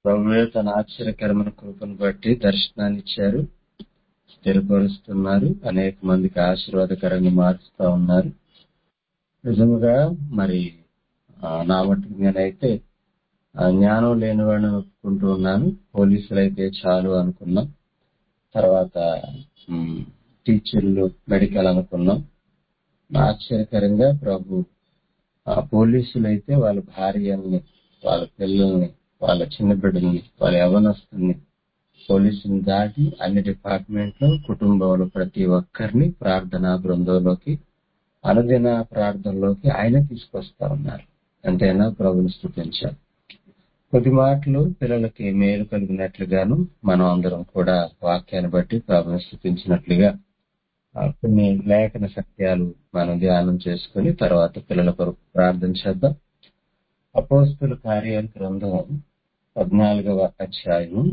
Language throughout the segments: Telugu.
ప్రభువే తన ఆశ్చర్యకరమైన కృపను బట్టి దర్శనాన్ని ఇచ్చారు స్థిరపరుస్తున్నారు అనేక మందికి ఆశీర్వాదకరంగా మారుస్తా ఉన్నారు నిజముగా మరి ఆ, నా మట్టుకు నేనైతే ఆ, జ్ఞానం లేని వాడిని ఒప్పుకుంటూ ఉన్నాను పోలీసులు అయితే చాలు అనుకున్నాం తర్వాత ఉమ్, టీచర్లు మెడికల్ అనుకున్నాం ఆశ్చర్యకరంగా ప్రభు ఆ పోలీసులు అయితే వాళ్ళ భార్యల్ని వాళ్ళ పిల్లల్ని వాళ్ళ చిన్న బిడ్డల్ని వాళ్ళ యవనస్తుల్ని పోలీసుని దాటి అన్ని డిపార్ట్మెంట్ లో కుటుంబంలో ప్రతి ఒక్కరిని ప్రార్థనా బృందంలోకి అనుదిన ప్రార్థనలోకి ఆయన తీసుకొస్తా ఉన్నారు అంతేనా ప్రభుని స్థుతించాలి కొద్ది మాటలు పిల్లలకి మేలు కలిగినట్లుగాను మనం అందరం కూడా వాక్యాన్ని బట్టి ప్రభుని స్థుతించినట్లుగా ఆ, కొన్ని లేఖన సత్యాలు మనం ధ్యానం చేసుకుని తర్వాత పిల్లల కొరకు ప్రార్థన చేద్దాం అపోస్తుల కార్యాల గ్రంథం పద్నాలుగవ అధ్యాయం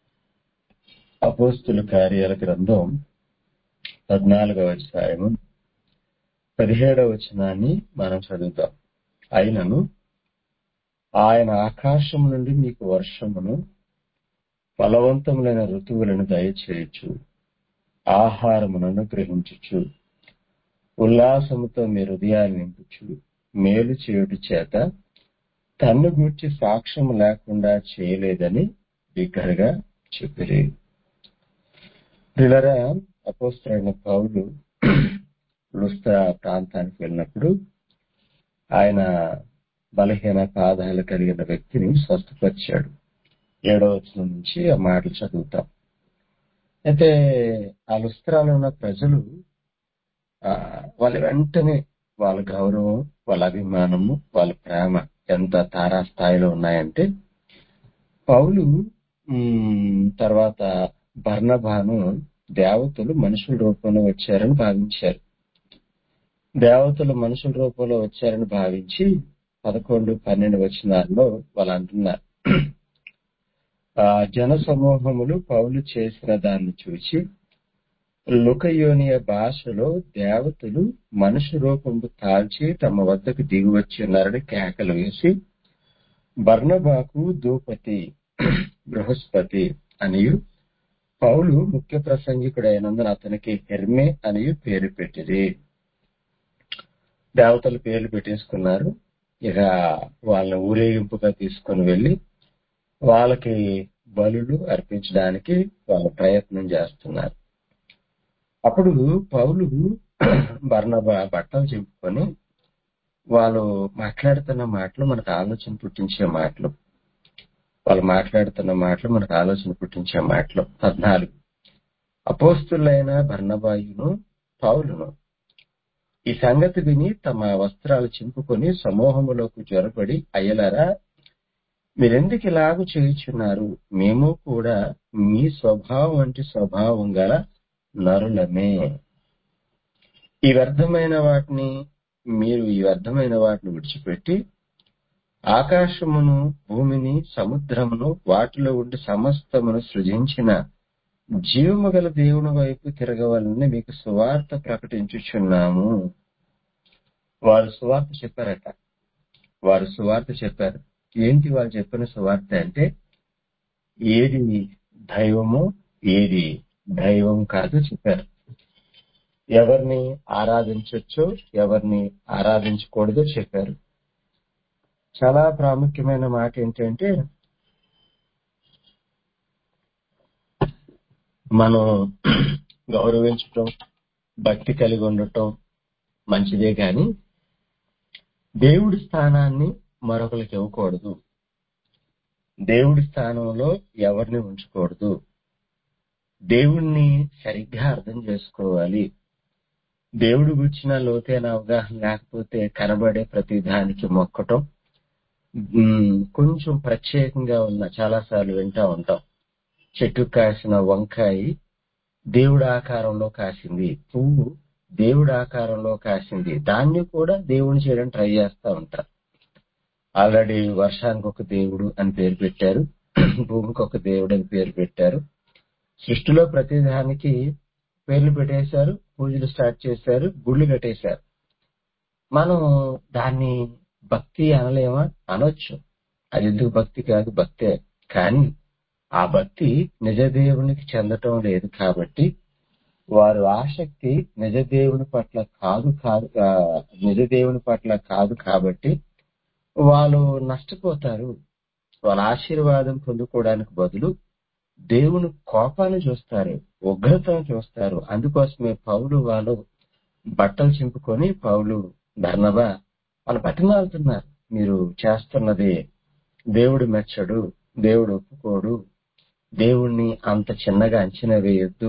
అపోస్తుల కార్యాల గ్రంథం పద్నాలుగవ అధ్యాయము పదిహేడవ వచనాన్ని మనం చదువుతాం అయినను ఆయన ఆకాశం నుండి మీకు వర్షమును ఫలవంతములైన ఋతువులను దయచేయచ్చు ఆహారమును అనుగ్రహించుచు ఉల్లాసముతో మీ హృదయాన్ని నింపుచు మేలు చేయుట చేత తన్ను గూర్చి సాక్ష్యం లేకుండా చేయలేదని బిగ్గరగా చెప్పిరి ప్రిలరా అపోస్తులైన పౌలు లుస్త్రా ప్రాంతానికి వెళ్ళినప్పుడు ఆయన బలహీన పాదాలు కలిగిన వ్యక్తిని స్వస్థపరిచాడు ఏడవ వచనం నుంచి ఆ మాటలు చదువుతాం అయితే ఆ లుస్త్రాలో ఉన్న ప్రజలు ఆ, వాళ్ళ వెంటనే వాళ్ళ గౌరవం వాళ్ళ అభిమానము వాళ్ళ ప్రేమ ఎంత తారాస్థాయిలో ఉన్నాయంటే పౌలు ఉమ్, తర్వాత బర్ణబాను దేవతలు మనుషుల రూపంలో వచ్చారని భావించారు దేవతలు మనుషుల రూపంలో వచ్చారని భావించి పదకొండు పన్నెండు వచనాల్లో వాళ్ళు అంటున్నారు ఆ జన సమూహములు పౌలు చేసిన దాన్ని చూచి లుకయోనియ భాషలో దేవతలు మనుషు రూపంలో తాల్చి తమ వద్దకు దిగివచ్చి ఉన్నారని కేకలు వేసి బర్ణబాకు దూపతి బృహస్పతి అనియు పౌలు ముఖ్య ప్రసంగికుడైనందున అతనికి హెర్మే అనియు పేరు పెట్టిరి దేవతలు పేర్లు పెట్టేసుకున్నారు ఇక వాళ్ళని ఊరేగింపుగా తీసుకొని వెళ్ళి వాళ్ళకి బలులు అర్పించడానికి వాళ్ళ ప్రయత్నం చేస్తున్నారు అప్పుడు పౌలు బర్ణబా బట్టలు చింపుకొని వాళ్ళు మాట్లాడుతున్న మాటలు మనకు ఆలోచన పుట్టించే మాటలు వాళ్ళు మాట్లాడుతున్న మాటలు మనకు ఆలోచన పుట్టించే మాటలు పద్నాలుగు అపోస్తులైన బర్ణబాయును పౌలును ఈ సంగతి విని తమ వస్త్రాలు చింపుకొని సమూహములోకి జ్వరపడి అయ్యలారా మీరెందుకు ఇలాగూ చేయుచున్నారు మేము కూడా మీ స్వభావం వంటి స్వభావం గల నరులమే ఈ వ్యర్థమైన వాటిని మీరు ఈ వ్యర్థమైన వాటిని విడిచిపెట్టి ఆకాశమును భూమిని సముద్రమును వాటిలో ఉండి సమస్తమును సృజించిన జీవము గల దేవుని వైపు తిరగవాలని మీకు సువార్త ప్రకటించుచున్నాము వారు సువార్త చెప్పారట వారు సువార్త చెప్పారు ఏంటి వాళ్ళు చెప్పిన సువార్త అంటే ఏది దైవమో ఏది దైవం కాదో చెప్పారు ఎవరిని ఆరాధించొచ్చో ఎవరిని ఆరాధించకూడదో చెప్పారు చాలా ప్రాముఖ్యమైన మాట ఏంటంటే మనం గౌరవించటం భక్తి కలిగి ఉండటం మంచిదే కానీ దేవుడి స్థానాన్ని మరొకరికి ఇవ్వకూడదు దేవుడి స్థానంలో ఎవరిని ఉంచకూడదు దేవుణ్ణి సరిగ్గా అర్థం చేసుకోవాలి దేవుడి గురించిన లోతైన అవగాహన లేకపోతే కనబడే ప్రతి దానికి మొక్కటం ఉమ్, కొంచెం ప్రత్యేకంగా ఉన్న చాలా సార్లు వింటా ఉంటాం చెట్టు కాసిన వంకాయ దేవుడి ఆకారంలో కాసింది పువ్వు దేవుడి ఆకారంలో కాసింది దాన్ని కూడా దేవుని చేయడం ట్రై చేస్తా ఉంటారు ఆల్రెడీ వర్షానికి ఒక దేవుడు అని పేరు పెట్టారు భూమికి ఒక దేవుడు అని పేరు పెట్టారు సృష్టిలో ప్రతి దానికి పేర్లు పెట్టేశారు పూజలు స్టార్ట్ చేశారు గుళ్ళు కట్టేశారు మనం దాన్ని భక్తి అనలేమా అనొచ్చు అది ఎందుకు భక్తి కాదు భక్తే కానీ ఆ భక్తి నిజ దేవునికి చెందటం లేదు కాబట్టి వారు ఆసక్తి నిజ దేవుని పట్ల కాదు కాదు ఆ, నిజ దేవుని పట్ల కాదు కాబట్టి వాళ్ళు నష్టపోతారు వాళ్ళ ఆశీర్వాదం పొందుకోవడానికి బదులు దేవుని కోపాన్ని చూస్తారు ఉగ్రతను చూస్తారు అందుకోసమే పౌలు వాళ్ళు బట్టలు చింపుకొని పౌలు బర్నబా వాళ్ళు బతిమాలుతున్నారు మీరు చేస్తున్నది దేవుడు మెచ్చడు దేవుడు ఒప్పుకోడు దేవుణ్ణి అంత చిన్నగా అంచనా వేయొద్దు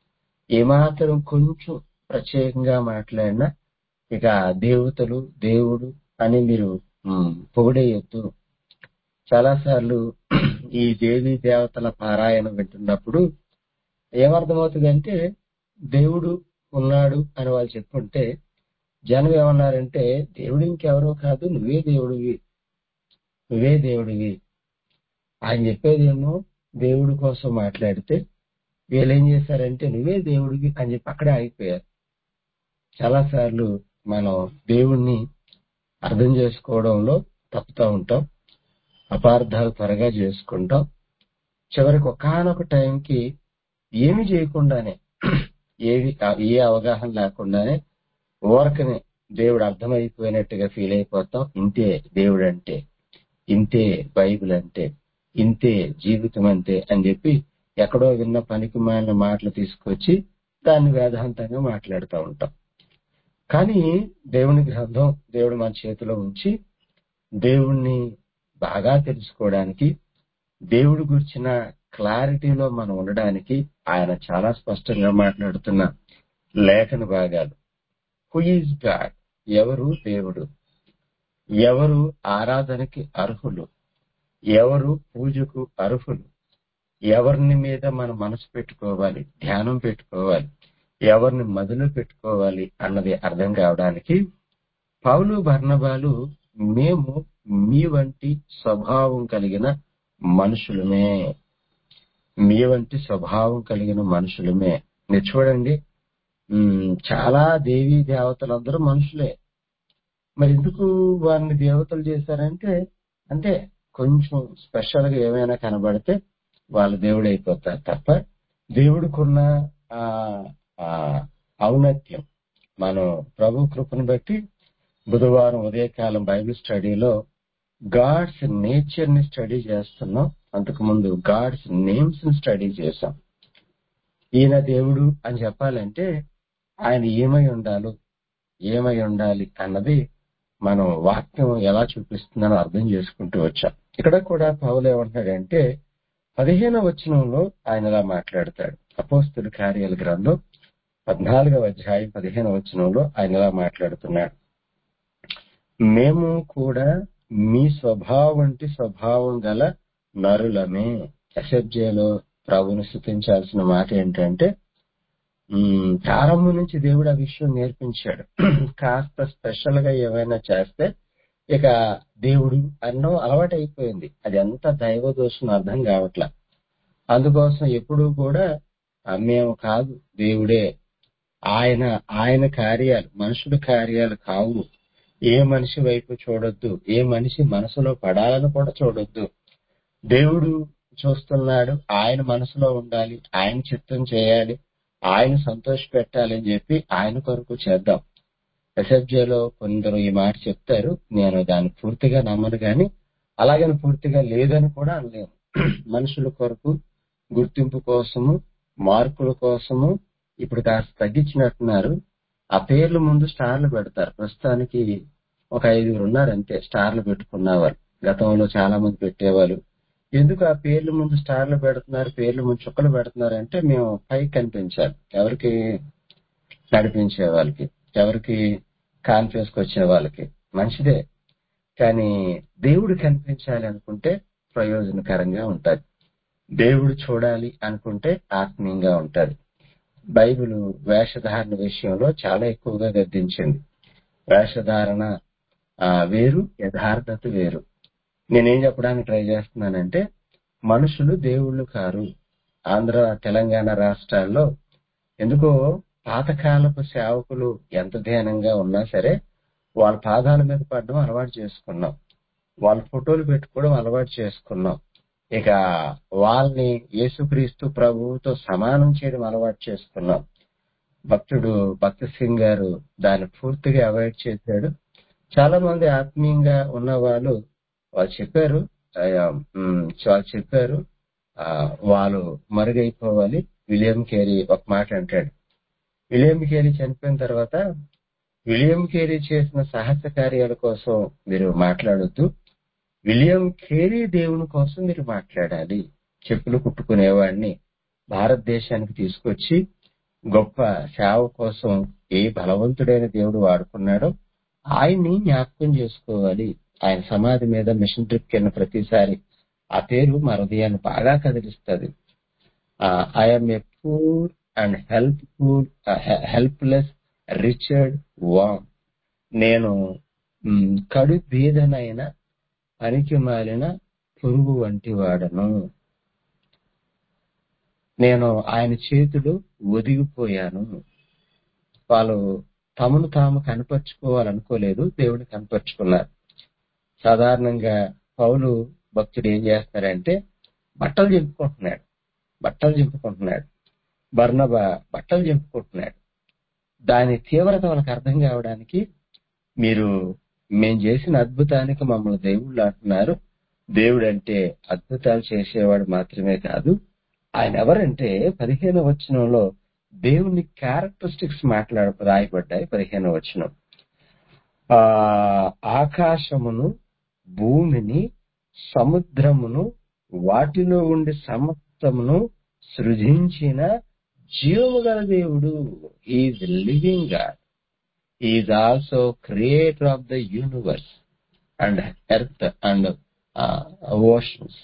ఏమాత్రం కొంచెం ప్రత్యేకంగా మాట్లాడినా ఇక దేవతలు దేవుడు అని మీరు ఉమ్, పొగిడేయొద్దు చాలా సార్లు ఈ దేవి దేవతల పారాయణం వింటున్నప్పుడు ఏమర్థమవుతుందంటే దేవుడు ఉన్నాడు అని వాళ్ళు చెప్పుంటే జనం ఏమన్నారంటే దేవుడు ఇంకెవరో కాదు నువ్వే దేవుడివి నువ్వే దేవుడివి ఆయన చెప్పేదేమో దేవుడి కోసం మాట్లాడితే వీళ్ళు ఏం చేశారంటే నువ్వే దేవుడివి అని చెప్పి అక్కడే ఆగిపోయారు చాలా సార్లు మనం దేవుణ్ణి అర్థం చేసుకోవడంలో తప్పుతూ ఉంటాం అపార్థాలు త్వరగా చేసుకుంటాం చివరికి ఒకానొక టైంకి ఏమి చేయకుండానే ఏవి ఏ అవగాహన లేకుండానే ఊరకనే దేవుడు అర్థమైపోయినట్టుగా ఫీల్ అయిపోతాం ఇంతే దేవుడు అంటే ఇంతే బైబిల్ అంటే ఇంతే జీవితం అంతే అని చెప్పి ఎక్కడో విన్న పనికి మాలిన మాటలు తీసుకొచ్చి దాన్ని వేదాంతంగా మాట్లాడుతూ ఉంటాం కానీ దేవుని గ్రంథం దేవుడు మన చేతిలో ఉంచి దేవుణ్ణి బాగా తెలుసుకోవడానికి దేవుడి గురించిన క్లారిటీలో మనం ఉండడానికి ఆయన చాలా స్పష్టంగా మాట్లాడుతున్న లేఖన భాగాలు హు ఈజ్ గాడ్ ఎవరు దేవుడు ఎవరు ఆరాధనకి అర్హులు ఎవరు పూజకు అర్హులు ఎవరిని మీద మనం మనసు పెట్టుకోవాలి ధ్యానం పెట్టుకోవాలి ఎవరిని మదిలో పెట్టుకోవాలి అన్నది అర్థం కావడానికి పౌలు బర్ణబాలు మేము మీ వంటి స్వభావం కలిగిన మనుషులమే మీ వంటి స్వభావం కలిగిన మనుషులమే మీరు చూడండి ఉమ్, చాలా దేవీ దేవతలందరూ మనుషులే మరి ఎందుకు వారిని దేవతలు చేశారంటే అంటే కొంచెం స్పెషల్ గా ఏమైనా కనబడితే వాళ్ళు దేవుడు అయిపోతారు తప్ప దేవుడికున్న ఆ ఆ ఔన్నత్యం మనం ప్రభు కృపను బట్టి బుధవారం ఉదయకాలం బైబిల్ స్టడీలో గాడ్స్ నేచర్ ని స్టడీ చేస్తున్నాం అంతకు ముందు గాడ్స్ నేమ్స్ ని స్టడీ చేశాం ఈయన దేవుడు అని చెప్పాలంటే ఆయన ఏమై ఉండాలో ఏమై ఉండాలి అన్నది మనం వాక్యం ఎలా చూపిస్తుందని అర్థం చేసుకుంటూ వచ్చాం ఇక్కడ కూడా పౌలు ఏమంటున్నాడంటే పదిహేనవ వచనంలో ఆయన ఇలా మాట్లాడతాడు అపోస్తుల కార్యాల గ్రంథం పద్నాలుగవ అధ్యాయం పదిహేనవ వచనంలో ఆయన ఇలా మాట్లాడుతున్నాడు మేము కూడా మీ స్వభావం వంటి స్వభావం గల నరులమే ఎస్ఎఫ్జేలో ప్రభుని స్థుతించాల్సిన మాట ఏంటంటే ఉమ్, ప్రారంభం నుంచి దేవుడు ఆ విషయం నేర్పించాడు కాస్త స్పెషల్ గా ఏమైనా చేస్తే ఇక దేవుడు అన్నో అలవాటు అయిపోయింది అది ఎంత దైవ దోషం అర్థం కావట్లా అందుకోసం ఎప్పుడూ కూడా "ఆ, మేము కాదు దేవుడే ఆయన ఆయన కార్యాలు మనుషుల కార్యాలు కావు ఏ మనిషి వైపు చూడొద్దు ఏ మనిషి మనసులో పడాలని కూడా చూడొద్దు దేవుడు చూస్తున్నాడు ఆయన మనసులో ఉండాలి ఆయన చిత్తం చేయాలి ఆయన సంతోష పెట్టాలని చెప్పి ఆయన కొరకు చేద్దాం ఎస్ఎఫ్జేలో కొందరు ఈ మాట చెప్తారు నేను దాన్ని పూర్తిగా నమ్మను గాని అలాగని పూర్తిగా లేదని కూడా అనలేము మనుషుల కొరకు గుర్తింపు కోసము మార్కుల కోసము ఇప్పుడు కాస్త తగ్గించినట్టున్నారు ఆ పేర్ల ముందు స్టార్లు పెడతారు ప్రస్తుతానికి ఒక ఐదుగురు ఉన్నారు అంతే స్టార్లు పెట్టుకున్నవారు గతంలో చాలా మంది పెట్టేవాళ్ళు ఎందుకు ఆ పేర్ల ముందు స్టార్లు పెడుతున్నారు పేర్ల ముందు చుక్కలు పెడుతున్నారు అంటే మేము పైకి కనిపించాలి ఎవరికి నడిపించే వాళ్ళకి ఎవరికి కాన్ఫియన్స్ వచ్చే వాళ్ళకి మంచిదే కానీ దేవుడు కనిపించాలి అనుకుంటే ప్రయోజనకరంగా ఉంటది దేవుడు చూడాలి అనుకుంటే ఆత్మీయంగా ఉంటది బైబిల్ వేషధారణ విషయంలో చాలా ఎక్కువగా గద్దించింది వేషధారణ ఆ, వేరు యథార్థత వేరు నేనేం చెప్పడానికి ట్రై చేస్తున్నానంటే మనుషులు దేవుళ్ళు కారు ఆంధ్ర తెలంగాణ రాష్ట్రాల్లో ఎందుకో పాతకాలపు సేవకులు ఎంత ధ్యానంగా ఉన్నా సరే వాళ్ళ పాదాల మీద పడడం అలవాటు చేసుకున్నాం వాళ్ళ ఫోటోలు పెట్టుకోవడం అలవాటు చేసుకున్నాం ఇక వాళ్ళని యేసుక్రీస్తు ప్రభువుతో సమానం చేయడం అలవాటు చేసుకున్నాం భక్తుడు భక్త సింగ్ గారు దాన్ని పూర్తిగా అవాయిడ్ చేశాడు చాలా మంది ఆత్మీయంగా ఉన్న వాళ్ళు వాళ్ళు చెప్పారు ఆ, ఉమ్, వాళ్ళు చెప్పారు ఆ, వాళ్ళు మరుగైపోవాలి విలియం కేరీ ఒక మాట అంటాడు విలియం కేరీ చనిపోయిన తర్వాత విలియం కేరీ చేసిన సాహస కార్యాల కోసం మీరు మాట్లాడొద్దు విలియం కేరీ దేవుని కోసం మీరు మాట్లాడాలి చెప్పులు కుట్టుకునేవాడిని భారతదేశానికి తీసుకొచ్చి గొప్ప సేవ కోసం ఏ బలవంతుడైన దేవుడు వాడుకున్నాడో ఆయన్ని జ్ఞాపకం చేసుకోవాలి ఆయన సమాధి మీద మిషన్ ట్రిప్ కింద ప్రతిసారి ఆ పేరు మా హృదయాన్ని బాగా కదిలిస్తుంది I'm a poor and helpful helpless Richard వామ్ నేను మ్, కడు బీదనైన పనికి మాలిన పురుగు వంటి వాడను నేను ఆయన చేతులు ఒదిగిపోయాను వాళ్ళు తమను తాము కనపరుచుకోవాలనుకోలేదు దేవుడు కనపరుచుకున్నారు సాధారణంగా పౌలు భక్తుడు ఏం చేస్తున్నారంటే బట్టలు చింపుకుంటున్నాడు బట్టలు చింపుకుంటున్నాడు బర్ణబ బట్టలు చింపుకుంటున్నాడు దాని తీవ్రత వాళ్ళకి అర్థం కావడానికి మీరు మేం చేసిన అద్భుతానికి మమ్మల్ని దేవుళ్ళు అంటున్నారు దేవుడు అంటే అద్భుతాలు చేసేవాడు మాత్రమే కాదు ఆయన ఎవరంటే పదిహేను వచనంలో దేవుని క్యారెక్టరిస్టిక్స్ మాట్లాడ రాయబడ్డాయి పదిహేను వచనం ఆ ఆకాశమును భూమిని సముద్రమును వాటిలో ఉండి సమస్తమును సృజించిన జీవము గల దేవుడు is living God is also creator of the universe and earth and oceans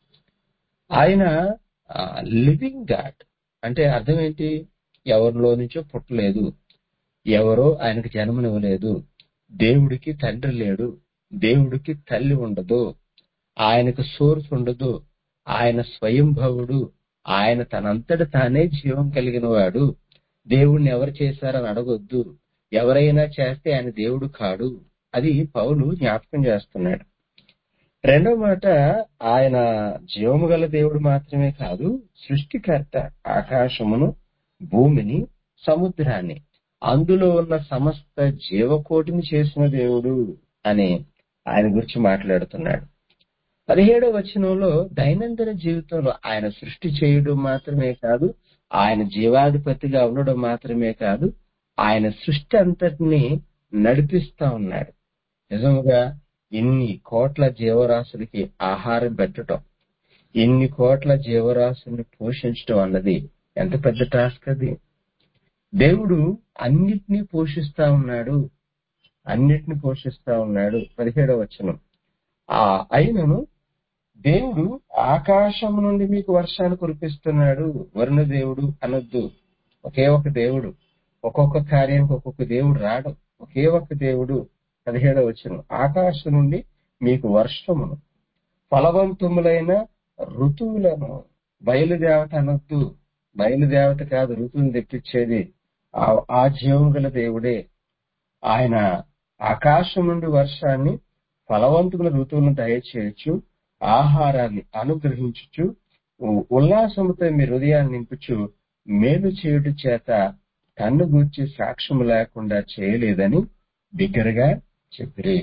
ఆయన లివింగ్ గాడ్ అంటే అర్థం ఏంటి ఎవరిలో నుంచో పుట్టలేదు ఎవరో ఆయనకు జన్మనివ్వలేదు దేవుడికి తండ్రి లేడు దేవుడికి తల్లి ఉండదు ఆయనకు సోర్స్ ఉండదు ఆయన స్వయంభవుడు ఆయన తనంతట తానే జీవం కలిగిన వాడు దేవుణ్ణి ఎవరు చేశారని అడగొద్దు ఎవరైనా చేస్తే ఆయన దేవుడు కాడు అది పౌలు జ్ఞాపకం చేస్తున్నాడు రెండో మాట ఆయన జీవము గల దేవుడు మాత్రమే కాదు సృష్టికర్త ఆకాశమును భూమిని సముద్రాన్ని అందులో ఉన్న సమస్త జీవకోటిని చేసిన దేవుడు అని ఆయన గురించి మాట్లాడుతున్నాడు పదిహేడవ వచనంలో దైనందిన జీవితంలో ఆయన సృష్టి చేయడం మాత్రమే కాదు ఆయన జీవాధిపతిగా ఉండడం మాత్రమే కాదు ఆయన సృష్టి అంతటిని నడిపిస్తా ఉన్నాడు నిజముగా ఇన్ని కోట్ల జీవరాశులకి ఆహారం పెట్టడం ఇన్ని కోట్ల జీవరాశుల్ని పోషించడం అన్నది ఎంత పెద్ద టాస్క్ అది దేవుడు అన్నిటినీ పోషిస్తా ఉన్నాడు అన్నిటిని పోషిస్తా ఉన్నాడు పదిహేడవ వచనం ఆ అయినను దేవుడు ఆకాశం నుండి మీకు వర్షాన్ని కురిపిస్తున్నాడు వరుణ దేవుడు అనొద్దు ఒకే ఒక దేవుడు ఒక్కొక్క కార్యానికి ఒక్కొక్క దేవుడు రాడు ఒకే ఒక దేవుడు పదిహేడవ వచనం ఆకాశం నుండి మీకు వర్షమును ఫలవంతములైన ఋతువులను బయలుదేవత అనొద్దు బయలుదేవత కాదు ఋతువుని తెప్పించేది ఆ- ఆ జీవం గల దేవుడే ఆయన ఆకాశం నుండి వర్షాన్ని ఫలవంతుల ఋతువులను దయచేయచ్చు ఆహారాన్ని అనుగ్రహించుచు ఉ- ఉల్లాసముతో మీ హృదయాన్ని నింపుచు మేలు చేయుట చేత తన్ను గూర్చి సాక్ష్యము లేకుండా చేయలేదని బిగ్గరగా చెప్పిరి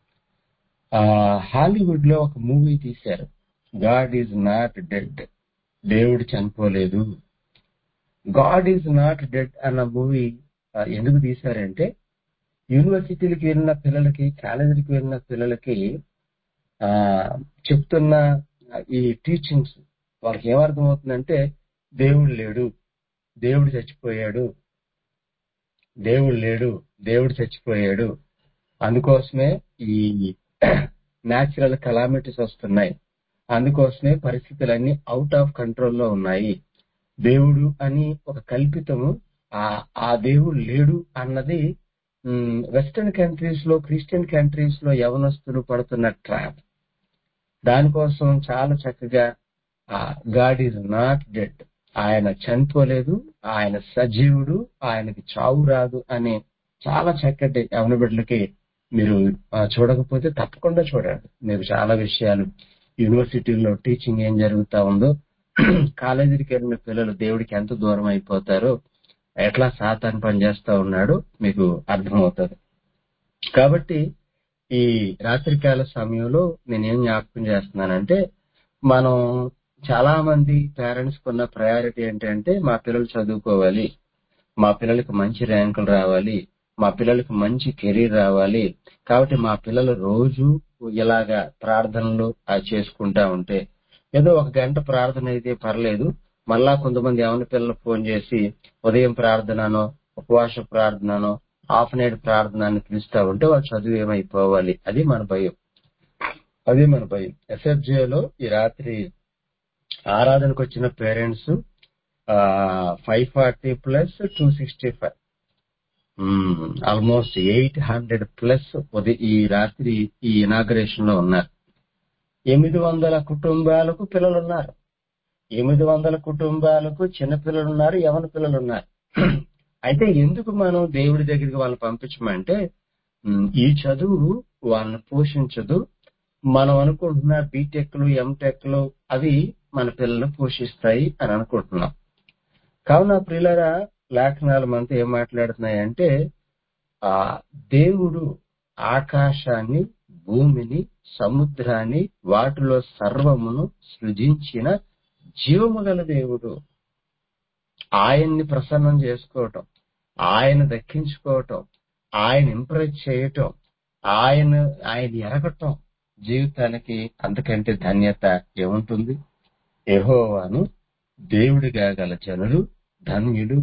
ఆ హాలీవుడ్ లో ఒక మూవీ తీశారు గాడ్ ఈజ్ నాట్ డెడ్ దేవుడు చనిపోలేదు గాడ్ ఈజ్ నాట్ డెడ్ అన్న మూవీ ఎందుకు తీశారంటే యూనివర్సిటీలకు వెళ్ళిన పిల్లలకి కాలేజీలకు వెళ్ళిన పిల్లలకి ఆ చెప్తున్న ఈ టీచింగ్స్ వాళ్ళకి ఏమర్థం అవుతుందంటే దేవుడు లేడు దేవుడు చచ్చిపోయాడు దేవుడు లేడు దేవుడు చచ్చిపోయాడు అందుకోసమే ఈ న్యాచురల్ కలామిటీస్ వస్తున్నాయి అందుకోసమే పరిస్థితులన్నీ అవుట్ ఆఫ్ కంట్రోల్లో ఉన్నాయి దేవుడు అని ఒక కల్పితము ఆ ఆ దేవుడు లేడు అన్నది వెస్టర్న్ కంట్రీస్ లో క్రిస్టియన్ కంట్రీస్ లో యవనస్తులు పడుతున్న ట్రాప్ దానికోసం చాలా చక్కగా గాడ్ ఈజ్ నాట్ డెడ్ ఆయన చనిపోలేదు ఆయన సజీవుడు ఆయనకి చావు రాదు అనే చాలా చక్కటి యవన బిడ్డలకి మీరు ఆ, చూడకపోతే తప్పకుండా చూడండి మీరు చాలా విషయాలు యూనివర్సిటీలో టీచింగ్ ఏం జరుగుతా ఉందో కాలేజీకి వెళ్ళిన పిల్లలు దేవుడికి ఎంత దూరం అయిపోతారో ఎట్లా సాతాన్ పనిచేస్తా ఉన్నాడో మీకు అర్థమవుతుంది కాబట్టి ఈ రాత్రికాల సమయంలో నేనేం జ్ఞాపకం చేస్తున్నానంటే మనం చాలా మంది పేరెంట్స్ కున్న ప్రయారిటీ ఏంటంటే మా పిల్లలు చదువుకోవాలి మా పిల్లలకి మంచి ర్యాంకులు రావాలి మా పిల్లలకి మంచి కెరీర్ రావాలి కాబట్టి మా పిల్లలు రోజు ఇలాగా ప్రార్థనలు అది చేసుకుంటా ఉంటే ఏదో ఒక గంట ప్రార్థన అయితే పర్లేదు మళ్ళా కొంతమంది యవన పిల్లలు ఫోన్ చేసి ఉదయం ప్రార్థననో ఉపవాస ప్రార్థననో హాఫ్ నైట్ ప్రార్థన అని పిలుస్తా ఉంటే వాళ్ళు చదువు ఏమైపోవాలి అది మన భయం అది మన భయం ఎస్ఎఫ్జేలో ఈ రాత్రి ఆరాధనకు వచ్చిన parents five forty plus two sixty five almost eight hundred plus ఈ రాత్రి ఈ ఇనాగ్రేషన్ లో ఉన్నారు ఎనిమిది వందల కుటుంబాలకు పిల్లలు ఉన్నారు ఎనిమిది వందల కుటుంబాలకు చిన్న పిల్లలు ఉన్నారు యవన పిల్లలు ఉన్నారు అయితే ఎందుకు మనం దేవుడి దగ్గరికి వాళ్ళని పంపించమంటే ఉమ్, ఈ చదువు వాళ్ళని పోషించదు మనం అనుకుంటున్న బీటెక్లు ఎంటెక్లు అవి మన పిల్లల్ని పోషిస్తాయి అని అనుకుంటున్నాం కావున ప్రియులరా లేఖనాలు మనతో ఏం మాట్లాడుతున్నాయంటే ఆ దేవుడు ఆకాశాన్ని భూమిని సముద్రాన్ని వాటిలో సర్వమును సృజించిన జీవము గల దేవుడు ఆయన్ని ప్రసన్నం చేసుకోవటం ఆయన దక్కించుకోవటం ఆయన ఇంప్రెస్ చేయటం ఆయన ఆయన ఎరగటం జీవితానికి అంతకంటే ధన్యత ఏముంటుంది యెహోవాను దేవుడిగా గల జనులు ధన్యులు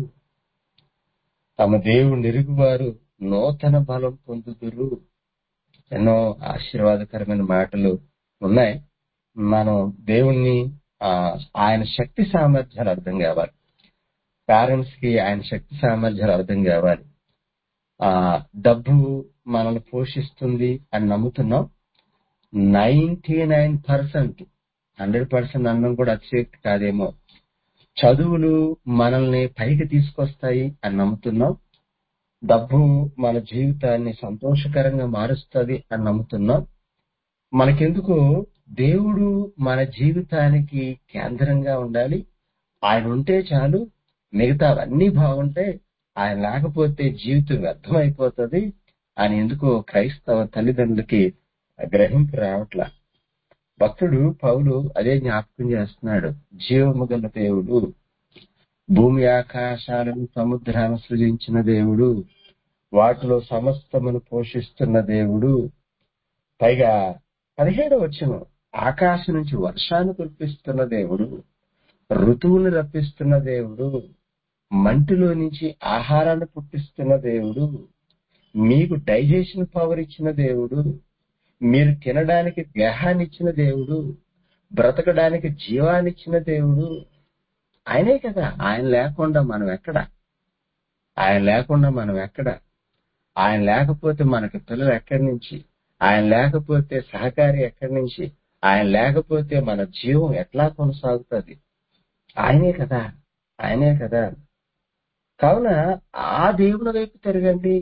తమ దేవుని ఎరుగువారు నూతన బలం పొందుదురు ఎన్నో ఆశీర్వాదకరమైన మాటలు ఉన్నాయి మనం దేవుణ్ణి ఆ, ఆయన శక్తి సామర్థ్యాలు అర్థం కావాలి పేరెంట్స్ కి ఆయన శక్తి సామర్థ్యాలు అర్థం కావాలి ఆ డబ్బు మనల్ని పోషిస్తుంది అని నమ్ముతున్నాం ninety nine percent hundred percent అనడం కూడా అతిశక్తి కాదేమో చదువులు మనల్ని పైకి తీసుకొస్తాయి అని నమ్ముతున్నాం డబ్బు మన జీవితాన్ని సంతోషకరంగా మారుస్తుంది అని నమ్ముతున్నాం మనకెందుకు దేవుడు మన జీవితానికి కేంద్రంగా ఉండాలి ఆయన ఉంటే చాలు మిగతావన్నీ బాగుంటాయి ఆయన లేకపోతే జీవితం వ్యర్థమైపోతుంది అని ఎందుకో క్రైస్తవ తల్లిదండ్రులకి గ్రహింపు రావట్లా భక్తుడు పౌలు అదే జ్ఞాపకం చేస్తున్నాడు జీవము గల దేవుడు భూమి ఆకాశాలను సముద్రాన్ని సృజించిన దేవుడు వాటిలో సమస్తమును పోషిస్తున్న దేవుడు పైగా పదిహేడు వచ్చును ఆకాశం నుంచి వర్షాన్ని కురిపిస్తున్న దేవుడు ఋతువుని రప్పిస్తున్న దేవుడు మంటిలో నుంచి ఆహారాన్ని పుట్టిస్తున్న దేవుడు మీకు డైజెషన్ పవర్ ఇచ్చిన దేవుడు మీరు తినడానికి దేహాన్ని ఇచ్చిన దేవుడు బ్రతకడానికి జీవాన్ని ఇచ్చిన దేవుడు ఆయనే కదా ఆయన లేకుండా మనం ఎక్కడ ఆయన లేకుండా మనం ఎక్కడ ఆయన లేకపోతే మనకి పిల్లలు ఎక్కడి నుంచి ఆయన లేకపోతే సహకారి ఎక్కడి నుంచి ఆయన లేకపోతే మన జీవం ఎట్లా కొనసాగుతుంది ఆయనే కదా ఆయనే కదా కావున ఆ దేవుని వైపు తిరగండి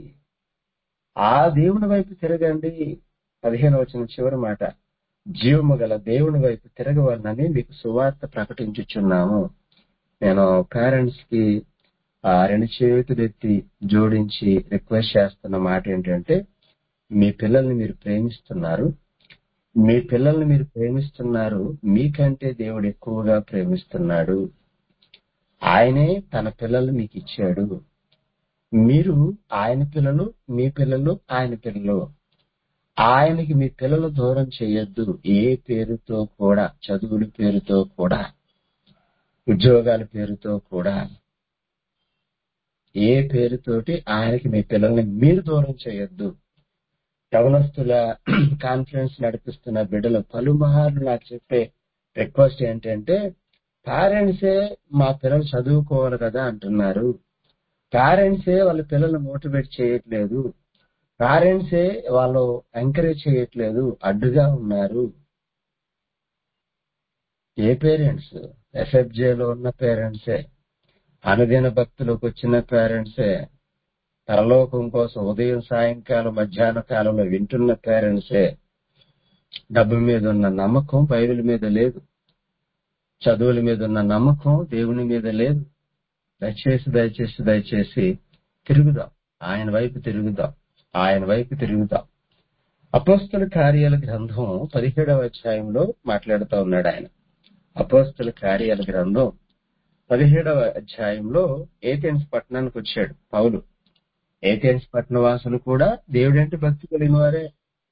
ఆ దేవుని వైపు తిరగండి పదిహేను వచ్చిన చివరి మాట జీవము గల దేవుని వైపు తిరగవాలని మీకు సువార్త ప్రకటించుచున్నాము నేను పేరెంట్స్ కి ఆ రెండు చేతులు ఎత్తి జోడించి రిక్వెస్ట్ చేస్తున్న మాట ఏంటంటే మీ పిల్లల్ని మీరు ప్రేమిస్తున్నారు మీ పిల్లల్ని మీరు ప్రేమిస్తున్నారు మీకంటే దేవుడు ఎక్కువగా ప్రేమిస్తున్నాడు ఆయనే తన పిల్లల్ని మీకు ఇచ్చాడు మీరు ఆయన పిల్లలు మీ పిల్లలు ఆయన పిల్లలు ఆయనకి మీ పిల్లలు దూరం చేయొద్దు ఏ పేరుతో కూడా చదువుల పేరుతో కూడా ఉద్యోగాల పేరుతో కూడా ఏ పేరుతోటి ఆయనకి మీ పిల్లల్ని మీరు దూరం చేయొద్దు యవనస్తుల కాన్ఫరెన్స్ నడిపిస్తున్న బిడ్డలు పలుమార్లు నాకు చెప్పే రిక్వెస్ట్ ఏంటంటే పేరెంట్సే మా పిల్లలు చదువుకోవాలి కదా అంటున్నారు పేరెంట్సే వాళ్ళ పిల్లల్ని మోటివేట్ చేయట్లేదు పేరెంట్సే వాళ్ళు ఎంకరేజ్ చేయట్లేదు అడ్డుగా ఉన్నారు ఏ పేరెంట్స్ ఎఫ్ఎఫ్జేలో ఉన్న పేరెంట్సే అనుదిన భక్తులకు వచ్చిన పేరెంట్సే పరలోకం కోసం ఉదయం సాయంకాలం మధ్యాహ్న కాలంలో వింటున్న పేరెంట్సే డబ్బు మీద ఉన్న నమ్మకం బైబిల్ మీద లేదు చదువుల మీద ఉన్న నమ్మకం దేవుని మీద లేదు దయచేసి దయచేసి దయచేసి తిరుగుదాం ఆయన వైపు తిరుగుదాం ఆయన వైపు తిరుగుదాం అపోస్తల కార్యాల గ్రంథం పదిహేడవ అధ్యాయంలో మాట్లాడుతూ ఉన్నాడు ఆయన అపోస్తల కార్యాల గ్రంథం పదిహేడవ అధ్యాయంలో ఏథెన్స్ పట్టణానికి వచ్చాడు పౌలు ఏథెన్స్ పట్టణ వాసులు కూడా దేవుడంటే భక్తి కలిగిన వారే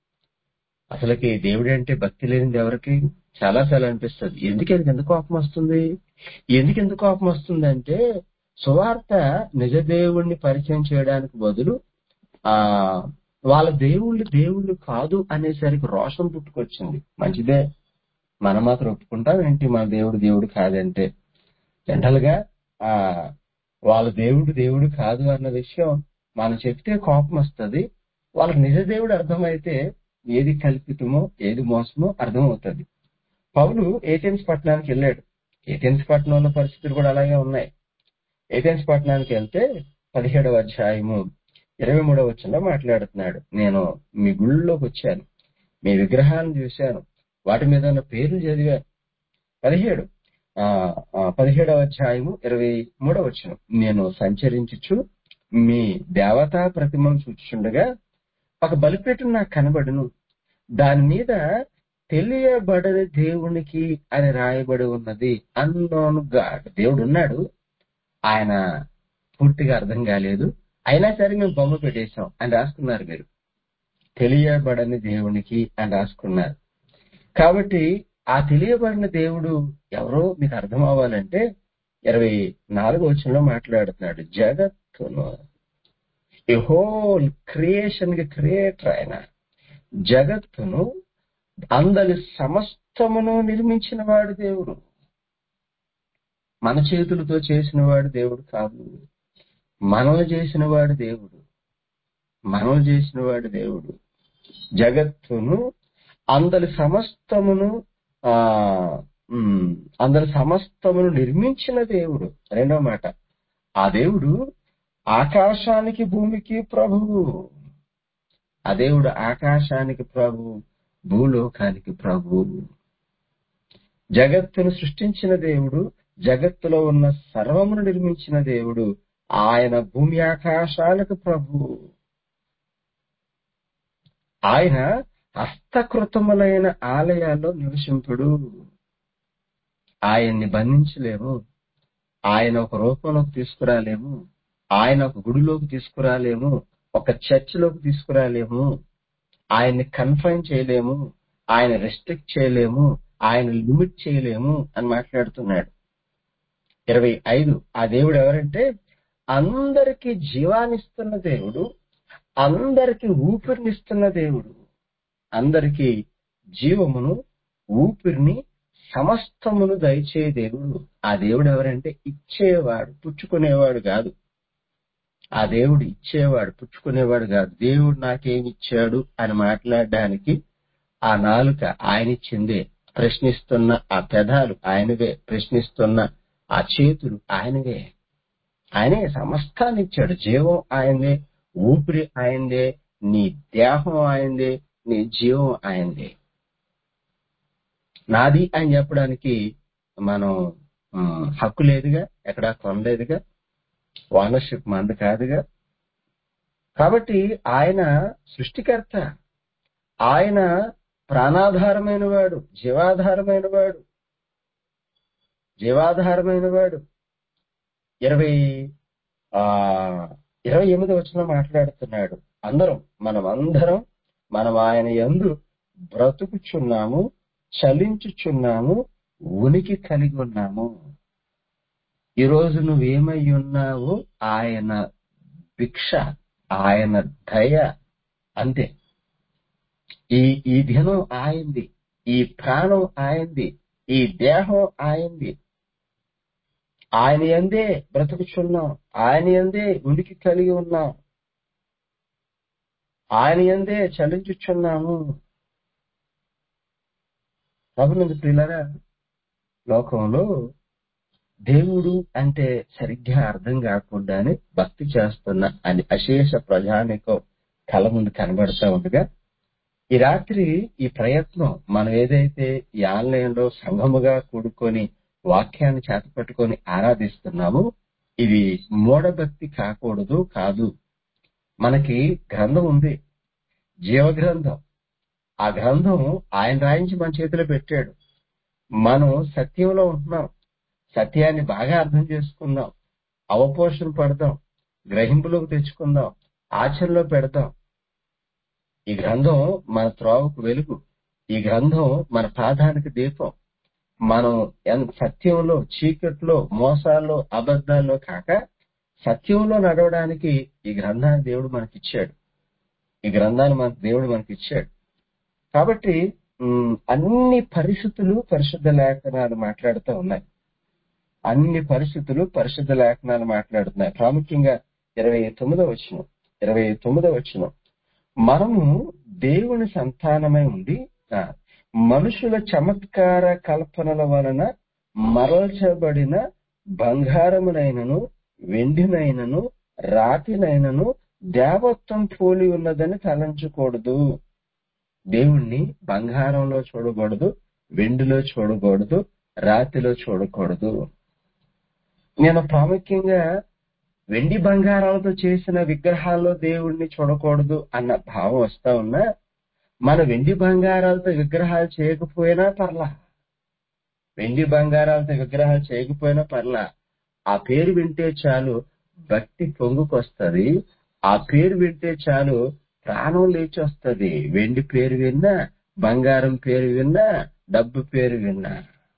అసలుకి దేవుడంటే భక్తి లేనిది ఎవరికి చాలా సార్లు అనిపిస్తుంది ఎందుకు ఎందుకు ఎందుకు కోపం వస్తుంది ఎందుకు ఎందుకు కోపం వస్తుంది అంటే సువార్త నిజ దేవుణ్ణి పరిచయం చేయడానికి బదులు ఆ వాళ్ళ దేవుళ్ళు దేవుళ్ళు కాదు అనేసరికి రోషం పుట్టుకొచ్చింది మంచిదే మనం మాత్రం ఒప్పుకుంటాం ఏంటి మన దేవుడు దేవుడు కాదంటే జనరల్ గా ఆ వాళ్ళ దేవుడు దేవుడు కాదు అన్న విషయం మనం చెప్తే కోపం వస్తుంది వాళ్ళకి నిజ దేవుడు అర్థమైతే ఏది కల్పితమో ఏది మోసమో అర్థమవుతుంది పౌలు ఏథెన్స్ పట్టణానికి వెళ్ళాడు ఏథెన్స్ పట్టణంలో పరిస్థితులు కూడా అలాగే ఉన్నాయి ఏథెన్స్ పట్టణానికి వెళ్తే పదిహేడవ అధ్యాయము ఇరవై మూడవ వచ్చంలో మాట్లాడుతున్నాడు నేను మీ గుళ్ళలోకి వచ్చాను మీ విగ్రహాలను చూశాను వాటి మీద ఉన్న పేర్లు చదివాను పదిహేడు ఆ ఆ, పదిహేడవ అధ్యాయము ఇరవై మూడవ వచ్చిన నేను సంచరించుచు మీ దేవతా ప్రతిమను చూచుండగా ఒక బలిపీఠం నాకు కనబడును దాని మీద తెలియబడని దేవునికి అని రాయబడి ఉన్నది అన్నోన్ గాడ్ దేవుడు ఉన్నాడు ఆయన పూర్తిగా అర్థం కాలేదు అయినా సరే మేము బొమ్మ పెట్టేశాం అని రాసుకున్నారు మీరు తెలియబడని దేవునికి అని రాసుకున్నారు కాబట్టి ఆ తెలియబడిన దేవుడు ఎవరో మీకు అర్థం అవ్వాలంటే ఇరవై నాలుగో వచనంలో మాట్లాడుతున్నాడు జగత్తును ఈ హోల్ క్రియేషన్ కి క్రియేటర్ ఆయన జగత్తును అందరి సమస్తమును నిర్మించిన వాడు దేవుడు మన చేతులతో చేసిన వాడు దేవుడు కాదు మనం చేసిన వాడు దేవుడు మనం చేసిన వాడు దేవుడు జగత్తును అందరి సమస్తమును ఆ ఉమ్, అందరి సమస్తమును నిర్మించిన దేవుడు రెండో మాట ఆ దేవుడు ఆకాశానికి భూమికి ప్రభువు ఆ దేవుడు ఆకాశానికి ప్రభువు భూలోకానికి ప్రభువు జగత్తును సృష్టించిన దేవుడు జగత్తులో ఉన్న సర్వమును నిర్మించిన దేవుడు ఆయన భూమి ఆకాశాలకు ప్రభువు ఆయన హస్తకృతములైన ఆలయాల్లో నివసింపుడు ఆయన్ని బంధించలేము ఆయన ఒక రూపంలోకి తీసుకురాలేము ఆయన ఒక గుడిలోకి తీసుకురాలేము ఒక చర్చిలోకి తీసుకురాలేము ఆయన్ని కన్ఫైన్ చేయలేము ఆయన రెస్ట్రిక్ట్ చేయలేము ఆయన లిమిట్ చేయలేము అని మాట్లాడుతున్నాడు ఇరవై ఐదు ఆ దేవుడు ఎవరంటే అందరికి జీవాన్నిస్తున్న దేవుడు అందరికి ఊపిరినిస్తున్న దేవుడు అందరికి జీవమును ఊపిరిని సమస్తమును దయచే దేవుడు ఆ దేవుడు ఎవరంటే ఇచ్చేవాడు పుచ్చుకునేవాడు కాదు ఆ దేవుడు ఇచ్చేవాడు పుచ్చుకునేవాడు కాదు దేవుడు నాకేమిచ్చాడు అని మాట్లాడడానికి ఆ నాలుక ఆయన ఇచ్చిందే ప్రశ్నిస్తున్న ఆ పెదాలు ఆయనవే ప్రశ్నిస్తున్న ఆ చేతులు ఆయనవే ఆయనే సమస్తాన్ని ఇచ్చాడు జీవం ఆయనదే ఊపిరి ఆయనదే నీ దేహం ఆయనదే నీ జీవం ఆయనదే నాది అని చెప్పడానికి మనం ఉమ్, హక్కు లేదుగా ఎక్కడా కొనలేదుగా ఓనర్షిప్ మంది కాదుగా కాబట్టి ఆయన సృష్టికర్త ఆయన ప్రాణాధారమైన వాడు జీవాధారమైన వాడు జీవాధారమైన వాడు ఇరవై ఆ ఇరవై ఎనిమిది వచ్చిన మాట్లాడుతున్నాడు అందరం మనం అందరం మనం ఆయన యందు బ్రతుకుచున్నాము చలించుచున్నాము ఉనికి కలిగి ఉన్నాము ఈ రోజు నువ్వేమై ఉన్నావు ఆయన భిక్ష ఆయన దయ అంతే ఈ ఈ దినం ఆయంది ఈ ప్రాణం ఆయంది ఈ దేహం ఆయంది ఆయన ఎందే బ్రతుకుచున్నాం ఆయన ఎందే ఉనికి కలిగి ఉన్నాం ఆయన ఎందే చలించుచున్నాము ప్రభునందు ప్రియులరా లోకంలో దేవుడు అంటే సరిగ్గా అర్థం కాకుండానే భక్తి చేస్తున్న అని అశేష ప్రజానికం కళ ముందు కనబడతా ఉండగా ఈ రాత్రి ఈ ప్రయత్నం మనం ఏదైతే ఈ ఆన్లైన్ లో సంఘముగా కూడుకొని వాక్యాన్ని చేతపట్టుకొని ఆరాధిస్తున్నామో ఇది మూఢభక్తి కాకూడదు కాదు మనకి గ్రంథం ఉంది జీవ గ్రంథం ఆ గ్రంథం ఆయన రాయించి మన చేతిలో పెట్టాడు మనం సత్యంలో ఉంటున్నాం సత్యాన్ని బాగా అర్థం చేసుకుందాం అవపోషణ పడదాం గ్రహింపులోకి తెచ్చుకుందాం ఆచరణలో పెడదాం ఈ గ్రంథం మన త్రోవకు వెలుగు ఈ గ్రంథం మన పాదానికి దీపం మనం ఎంత సత్యంలో చీకట్లో మోసాల్లో అబద్ధాల్లో కాక సత్యంలో నడవడానికి ఈ గ్రంథాన్ని దేవుడు మనకిచ్చాడు ఈ గ్రంథాన్ని మన దేవుడు మనకిచ్చాడు కాబట్టి ఉమ్, అన్ని పరిస్థితులు పరిశుద్ధ లేఖనాలు మాట్లాడుతూ ఉన్నాయి అన్ని పరిస్థితులు పరిశుద్ధ లేఖనాలు మాట్లాడుతున్నాయి ప్రాముఖ్యంగా ఇరవై తొమ్మిదో వచ్చిన ఇరవై తొమ్మిదో వచ్చిన మనము దేవుని సంతానమై ఉండి ఆ, మనుషుల చమత్కార కల్పనల వలన మరల్చబడిన బంగారమునైనను వెండినైనను రాతినైనను దేవత్వం పోలి ఉన్నదని తలంచకూడదు దేవుణ్ణి బంగారంలో చూడకూడదు వెండిలో చూడకూడదు రాతిలో చూడకూడదు నేను ప్రాముఖ్యంగా వెండి బంగారాలతో చేసిన విగ్రహాల్లో దేవుణ్ణి చూడకూడదు అన్న భావం వస్తా ఉన్నా మన వెండి బంగారాలతో విగ్రహాలు చేయకపోయినా పర్లా వెండి బంగారాలతో విగ్రహాలు చేయకపోయినా పర్లా ఆ పేరు వింటే చాలు భక్తి పొంగుకొస్తది ఆ పేరు వింటే చాలు ప్రాణం లేచి వస్తుంది వెండి పేరు విన్నా బంగారం పేరు విన్నా డబ్బు పేరు విన్నా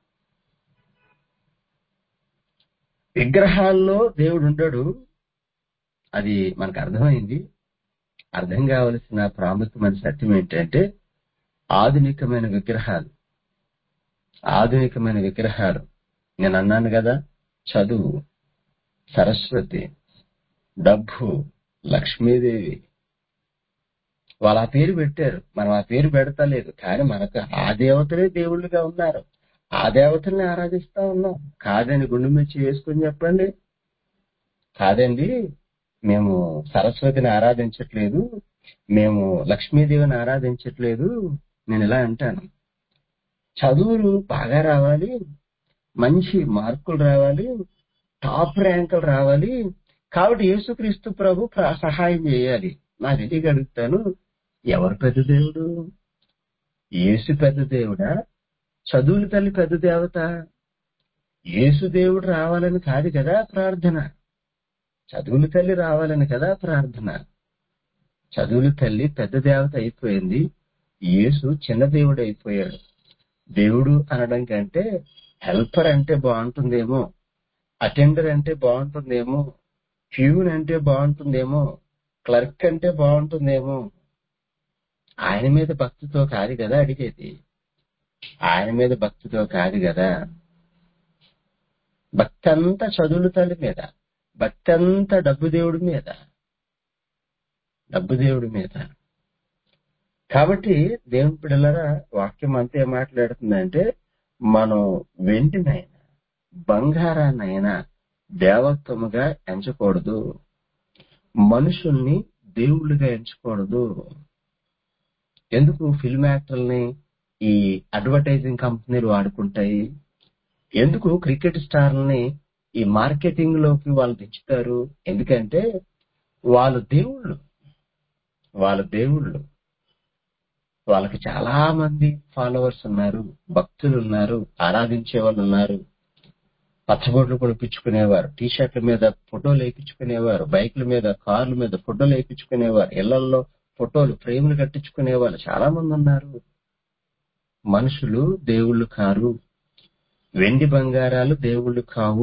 విగ్రహాల్లో దేవుడు ఉండడు అది మనకు అర్థమైంది అర్థం కావలసిన ప్రాముఖ్యమైన సత్యం ఏంటంటే ఆధునికమైన విగ్రహాలు ఆధునికమైన విగ్రహాలు నేను అన్నాను కదా చదువు సరస్వతి డబ్బు లక్ష్మీదేవి వాళ్ళు ఆ పేరు పెట్టారు మనం ఆ పేరు పెడతలేదు కానీ మనకు ఆ దేవతలే దేవుళ్ళుగా ఉన్నారు ఆ దేవతల్ని ఆరాధిస్తా ఉన్నాం కాదని గుండె మీద చేసుకుని చెప్పండి కాదండి మేము సరస్వతిని ఆరాధించట్లేదు మేము లక్ష్మీదేవిని ఆరాధించట్లేదు నేను ఇలా అంటాను చదువులు బాగా రావాలి మంచి మార్కులు రావాలి టాప్ ర్యాంకులు రావాలి కాబట్టి యేసుక్రీస్తు ప్రభు ప్ర- సహాయం చేయాలి నా రెడీగా అడుగుతాను ఎవరు పెద్ద దేవుడు యేసు పెద్ద దేవుడా చదువుల తల్లి పెద్ద దేవత యేసు దేవుడు రావాలని కాదు కదా ప్రార్థన చదువుల తల్లి రావాలని కదా ప్రార్థన చదువుల తల్లి పెద్ద దేవత అయిపోయింది యేసు చిన్న దేవుడు అయిపోయాడు దేవుడు అనడం కంటే హెల్పర్ అంటే బాగుంటుందేమో అటెండర్ అంటే బాగుంటుందేమో ప్యూన్ అంటే బాగుంటుందేమో క్లర్క్ అంటే బాగుంటుందేమో ఆయన మీద భక్తితో కాదు కదా అడిగేది ఆయన మీద భక్తితో కాదు కదా భక్తి అంతా చదువుల తల్లి మీద భక్తి అంతా డబ్బు దేవుడి మీద డబ్బు దేవుడి మీద కాబట్టి దేవుని పిల్లల వాక్యం అంతా ఏం మాట్లాడుతుందంటే మనం వెండినైనా బంగారాన్నైనా దేవత్వముగా ఎంచకూడదు మనుషుల్ని దేవుళ్ళుగా ఎంచకూడదు ఎందుకు ఫిల్మ్ యాక్టర్ని ఈ అడ్వర్టైజింగ్ కంపెనీలు వాడుకుంటాయి ఎందుకు క్రికెట్ స్టార్లని ఈ మార్కెటింగ్ లోకి వాళ్ళు తెచ్చుతారు ఎందుకంటే వాళ్ళు దేవుళ్ళు వాళ్ళ దేవుళ్ళు వాళ్ళకి చాలా మంది ఫాలోవర్స్ ఉన్నారు భక్తులు ఉన్నారు ఆరాధించే వాళ్ళు ఉన్నారు పచ్చబొట్లు కొనిపించుకునేవారు టీ షర్ట్ల మీద ఫోటోలు వేయించుకునేవారు బైక్ల మీద కార్ల మీద ఫోటోలు వేయించుకునేవారు ఇళ్లలో ఫోటోలు ఫ్రేములు కట్టించుకునేవాళ్ళు చాలా మంది ఉన్నారు మనుషులు దేవుళ్ళు కారు వెండి బంగారాలు దేవుళ్ళు కావు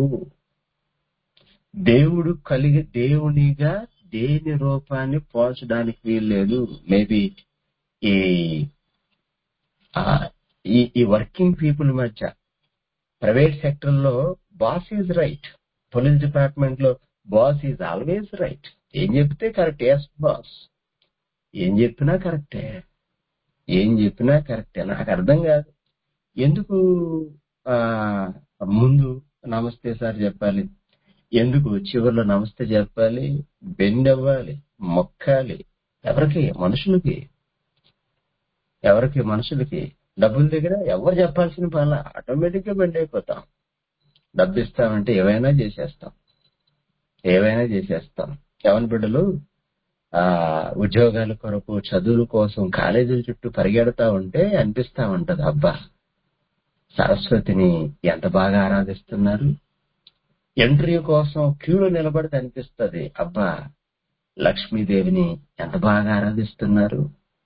దేవుడు కలిగి దేవునిగా దేని రూపాన్ని పోల్చడానికి వీల్లేదు మేబీ ఈ ఆ, ఈ ఈ వర్కింగ్ పీపుల్ మధ్య ప్రైవేట్ సెక్టర్ లో boss is right police department లో బాస్ ఈజ్ ఆల్వేస్ రైట్ ఏం చెప్తే కరెక్ట్ ఎస్ బాస్ ఏం చెప్పినా కరెక్టే ఏం చెప్పినా కరెక్టే నాకు అర్థం కాదు ఎందుకు ఆ ముందు నమస్తే సార్ చెప్పాలి ఎందుకు చివరిలో నమస్తే చెప్పాలి బెండ్ అవ్వాలి మొక్కాలి ఎవరికి మనుషులకి ఎవరికి మనుషులకి డబ్బుల దగ్గర ఎవరు చెప్పాల్సిన పనుల ఆటోమేటిక్ గా బెండ్ అయిపోతాం డబ్బు ఇస్తామంటే ఏవైనా చేసేస్తాం ఏవైనా చేసేస్తాం ఎవరి బిడ్డలు ఆ ఉద్యోగాల కొరకు చదువుల కోసం కాలేజీల చుట్టూ పరిగెడతా ఉంటే అనిపిస్తా ఉంటది అబ్బా సరస్వతిని ఎంత బాగా ఆరాధిస్తున్నారు ఇంటర్వ్యూ కోసం క్యూలో నిలబడితే అనిపిస్తది అబ్బా లక్ష్మీదేవిని ఎంత బాగా ఆరాధిస్తున్నారు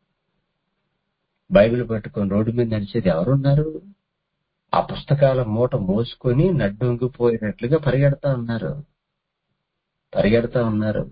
బైబిల్ పట్టుకొని రోడ్డు మీద నడిచేది ఎవరున్నారు ఆ పుస్తకాల మూట మోసుకొని నడ్డొంగిపోయినట్లుగా పరిగెడతా ఉన్నారు పరిగెడతా ఉన్నారు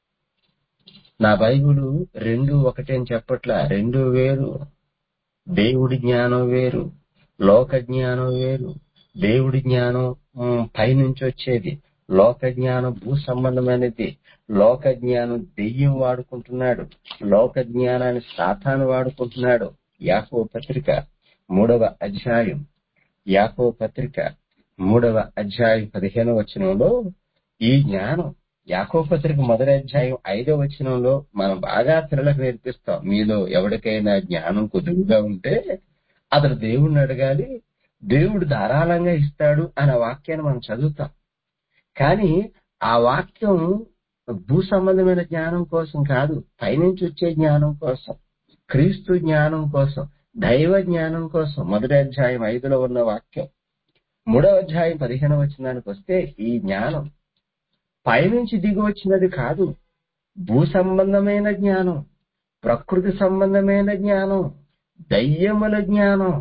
నా బైబిల్ రెండు ఒకటి అని చెప్పట్లా రెండు వేరు దేవుడి జ్ఞానం వేరు లోక జ్ఞానం వేరు దేవుడి జ్ఞానం ఉమ్, పైనుంచి వచ్చేది లోక జ్ఞానం భూ సంబంధమైనది లోక జ్ఞానం దెయ్యం వాడుకుంటున్నాడు లోక జ్ఞానాన్ని సాతాను వాడుకుంటున్నాడు యాకో పత్రిక మూడవ అధ్యాయం యాకో పత్రిక మూడవ అధ్యాయం పదిహేనవ వచనంలో ఈ జ్ఞానం యాకో పత్రిక మొదటి అధ్యాయం ఐదవ వచనంలో మనం బాగా పిల్లలకు నేర్పిస్తాం మీలో ఎవరికైనా జ్ఞానం కుదురుగా ఉంటే అతడు దేవుణ్ణి అడగాలి దేవుడు ధారాళంగా ఇస్తాడు అనే వాక్యాన్ని మనం చదువుతాం కానీ ఆ వాక్యం భూ సంబంధమైన జ్ఞానం కోసం కాదు పైనుంచి వచ్చే జ్ఞానం కోసం క్రీస్తు జ్ఞానం కోసం దైవ జ్ఞానం కోసం మొదటి అధ్యాయం ఐదులో ఉన్న వాక్యం మూడవ అధ్యాయం పదిహేనవ వచనానికి వస్తే ఈ జ్ఞానం పైనుంచి దిగి వచ్చినది కాదు భూ సంబంధమైన జ్ఞానం ప్రకృతి సంబంధమైన జ్ఞానం దయ్యముల జ్ఞానం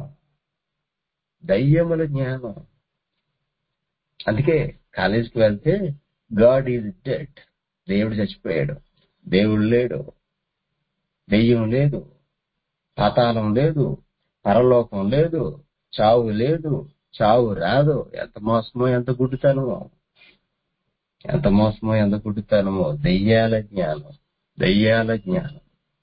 దయ్యముల జ్ఞానం అందుకే కాలేజీకి వెళ్తే గాడ్ ఈజ్ డెడ్ దేవుడు చచ్చిపోయాడు దేవుడు లేడు దెయ్యం లేదు పాతాళం లేదు పరలోకం లేదు చావు లేదు చావు రాదు ఎంత మోసమో ఎంత గుడ్డుతనమో ఎంత మోసమో ఎంత గుడ్డుతనమో దెయ్యాల జ్ఞానం దెయ్యాల జ్ఞానం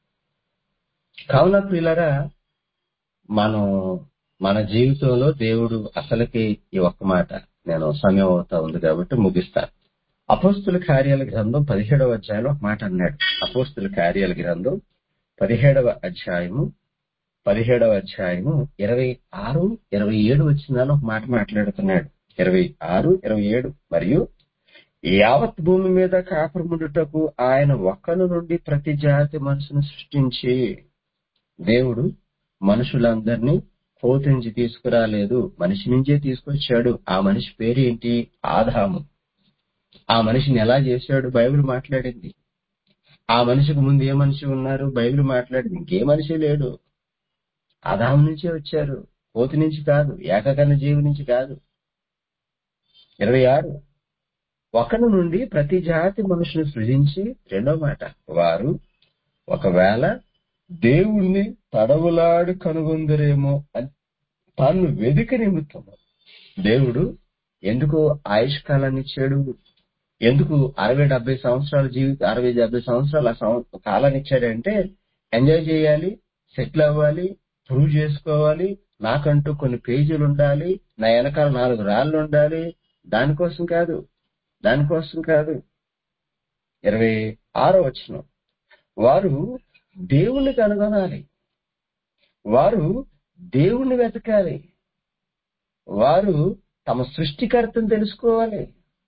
కావున ప్రియులరా మనం మన జీవితంలో దేవుడు అసలుకి ఈ ఒక్క మాట నేను సమయం అవుతా ఉంది కాబట్టి ముగిస్తాను అపోస్తుల కార్యాల గ్రంథం పదిహేడవ అధ్యాయంలో ఒక మాట అన్నాడు అపోస్తుల కార్యాల గ్రంథం పదిహేడవ అధ్యాయము పదిహేడవ అధ్యాయము ఇరవై ఆరు ఇరవై ఏడు వచ్చిందని ఒక మాట మాట్లాడుతున్నాడు ఇరవై ఆరు ఇరవై ఏడు మరియు యావత్ భూమి మీద కాపురముండుటకు ఆయన ఒక్కను నుండి ప్రతి జాతి మనసును సృష్టించి దేవుడు మనుషులందరినీ కోతి నుంచి తీసుకురాలేదు మనిషి నుంచే తీసుకొచ్చాడు ఆ మనిషి పేరు ఏంటి ఆదాము ఆ మనిషిని ఎలా చేశాడు బైబిల్ మాట్లాడింది ఆ మనిషికి ముందు ఏ మనిషి ఉన్నారు బైబిల్ మాట్లాడింది ఇంకే మనిషి లేడు ఆదాము నుంచే వచ్చారు కోతి నుంచి కాదు ఏకకన్న జీవి నుంచి కాదు ఇరవై ఆరు ఒకరి నుండి ప్రతి జాతి మనుషుని సృజించి రెండో మాట వారు ఒకవేళ దేవుణ్ణి తడవులాడి కనుగొందరేమో అని తాను వెదిక నిమిత్తము దేవుడు ఎందుకు ఆయుష్ కాలాన్ని ఇచ్చాడు ఎందుకు అరవై డెబ్బై సంవత్సరాల జీవిత అరవై డెబ్బై సంవత్సరాల సం- కాలాన్ని ఇచ్చాడంటే ఎంజాయ్ చేయాలి సెటిల్ అవ్వాలి ప్రూవ్ చేసుకోవాలి నాకంటూ కొన్ని పేజీలు ఉండాలి నా వెనకాల నాలుగు రాళ్ళు ఉండాలి దానికోసం కాదు దానికోసం కాదు ఇరవై ఆరో వచ్చిన వారు దేవుణ్ణి కనుగొనాలి వారు దేవుణ్ణి వెతకాలి వారు తమ సృష్టికర్తను తెలుసుకోవాలి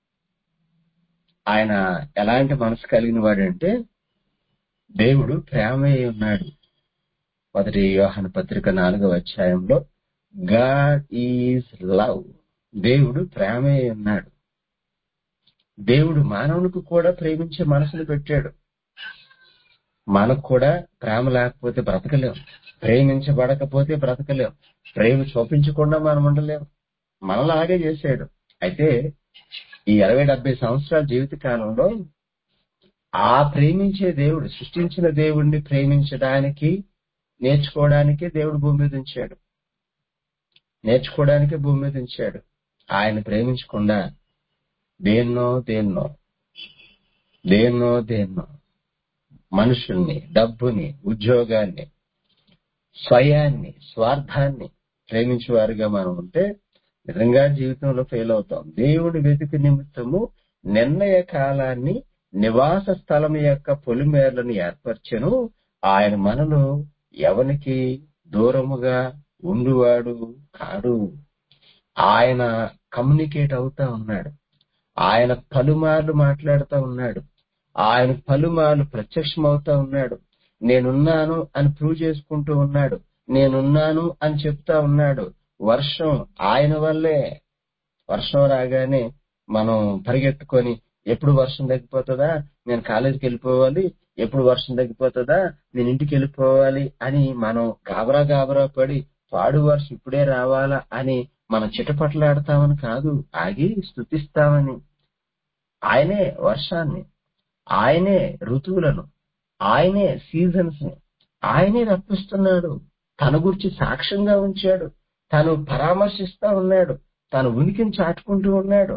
ఆయన ఎలాంటి మనసు కలిగిన వాడంటే దేవుడు ప్రేమే ఉన్నాడు మొదటి యోహన పత్రిక నాలుగవ అధ్యాయంలో గాడ్ ఈజ్ లవ్ దేవుడు ప్రేమే ఉన్నాడు దేవుడు మానవునికి కూడా ప్రేమించే మనసును పెట్టాడు మనకు కూడా ప్రేమ లేకపోతే బ్రతకలేం ప్రేమించబడకపోతే బ్రతకలేం ప్రేమ చూపించకుండా మనం ఉండలేం మనలాగే చేశాడు అయితే ఈ ఇరవై డెబ్బై సంవత్సరాల జీవిత కాలంలో ఆ ప్రేమించే దేవుడు సృష్టించిన దేవుణ్ణి ప్రేమించడానికి నేర్చుకోవడానికే దేవుడు భూమి మీద ఉంచాడు నేర్చుకోవడానికే భూమి మీద ఉంచాడు ఆయన ప్రేమించకుండా దేన్నో దేన్నో దేన్నో దేన్నో మనుషుల్ని డబ్బుని ఉద్యోగాన్ని స్వయాన్ని స్వార్థాన్ని ప్రేమించేవారుగా మనం ఉంటే నిజంగా జీవితంలో ఫెయిల్ అవుతాం దేవుడి వెతుకు నిమిత్తము నిర్ణయ కాలాన్ని నివాస స్థలం యొక్క పొలిమేరలను ఏర్పరచెను ఆయన మనలో ఎవనికి దూరముగా ఉండువాడు కాడు ఆయన కమ్యూనికేట్ అవుతా ఉన్నాడు ఆయన పలుమార్లు మాట్లాడుతూ ఉన్నాడు ఆయన పలుమార్లు ప్రత్యక్షమవుతా ఉన్నాడు నేనున్నాను అని ప్రూవ్ చేసుకుంటూ ఉన్నాడు నేనున్నాను అని చెప్తా ఉన్నాడు వర్షం ఆయన వల్లే వర్షం రాగానే మనం పరిగెత్తుకొని ఎప్పుడు వర్షం తగ్గిపోతుందా నేను కాలేజీకి వెళ్ళిపోవాలి ఎప్పుడు వర్షం తగ్గిపోతుందా నేను ఇంటికి వెళ్ళిపోవాలి అని మనం గాబరా గాబరా పడి పాడు వర్షం ఇప్పుడే రావాలా అని మనం చిటపట్లాడతామని కాదు ఆగి స్థుతిస్తామని ఆయనే వర్షాన్ని ఆయనే ఋతువులను ఆయనే సీజన్స్ ని ఆయనే రప్పిస్తున్నాడు తన గురించి సాక్ష్యంగా ఉంచాడు తను పరామర్శిస్తా ఉన్నాడు తన ఉనికిని చాటుకుంటూ ఉన్నాడు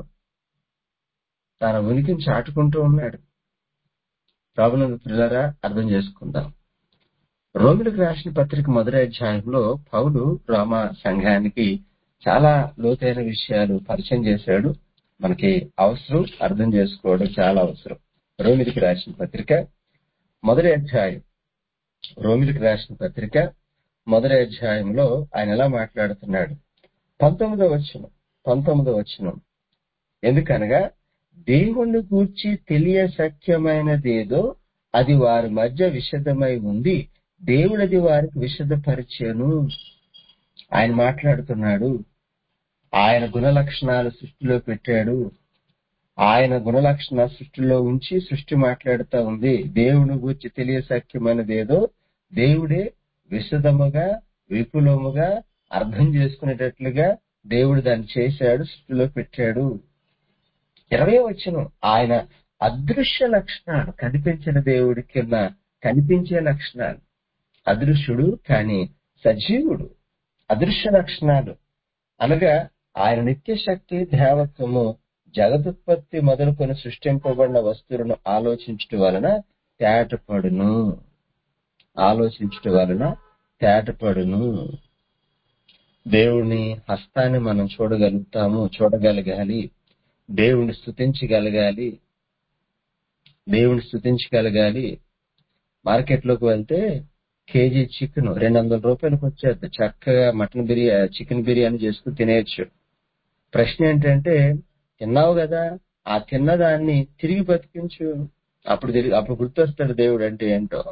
తన ఉనికిని చాటుకుంటూ ఉన్నాడు ప్రభునందు పిల్లరా అర్థం చేసుకుందాం రోమిలకు రాసిన పత్రిక మొదటి అధ్యాయంలో పౌలు రోమ సంఘానికి చాలా లోతైన విషయాలు పరిచయం చేశాడు మనకి అవసరం అర్థం చేసుకోవడం చాలా అవసరం రోమిలికి రాసిన పత్రిక మొదటి అధ్యాయం రోమిలికి రాసిన పత్రిక మొదటి అధ్యాయంలో ఆయన ఎలా మాట్లాడుతున్నాడు పంతొమ్మిదో వచ్చిన పంతొమ్మిదో వచ్చిన ఎందుకనగా దేవుణ్ణి గూర్చి తెలియ సత్యమైనదేదో అది వారి మధ్య విషదమై ఉంది దేవుడది వారికి విషదపరిచాను ఆయన మాట్లాడుతున్నాడు ఆయన గుణ లక్షణాలు సృష్టిలో పెట్టాడు ఆయన గుణ లక్షణ సృష్టిలో ఉంచి సృష్టి మాట్లాడుతూ ఉంది దేవుని గురించి తెలియ సఖ్యమైనదేదో దేవుడే విశదముగా విపులముగా అర్థం చేసుకునేటట్లుగా దేవుడు దాన్ని చేశాడు సృష్టిలో పెట్టాడు ఇరవై వచ్చిన ఆయన అదృశ్య లక్షణాలు కనిపించిన దేవుడి కింద కనిపించే లక్షణాలు అదృశ్యుడు కానీ సజీవుడు అదృశ్య లక్షణాలు అనగా ఆయన నిత్య శక్తి దేవత్వము జగదుత్పత్తి మొదలుకొని సృష్టింపబడిన వస్తువులను ఆలోచించటం వలన తేటపడును ఆలోచించటం వలన తేటపడును దేవుని హస్తాన్ని మనం చూడగలుగుతాము చూడగలగాలి దేవుణ్ణి స్థుతించగలగాలి దేవుని స్థుతించగలగాలి మార్కెట్లోకి వెళ్తే కేజీ చికెన్ రెండు వందల రూపాయలకు వచ్చేది చక్కగా మటన్ బిర్యానీ చికెన్ బిర్యానీ చేసుకుని తినేయచ్చు ప్రశ్న ఏంటంటే తిన్నావు కదా ఆ తిన్నదాన్ని తిరిగి బతికించు అప్పుడు తిరిగి అప్పుడు గుర్తొస్తాడు దేవుడు అంటే ఏంటో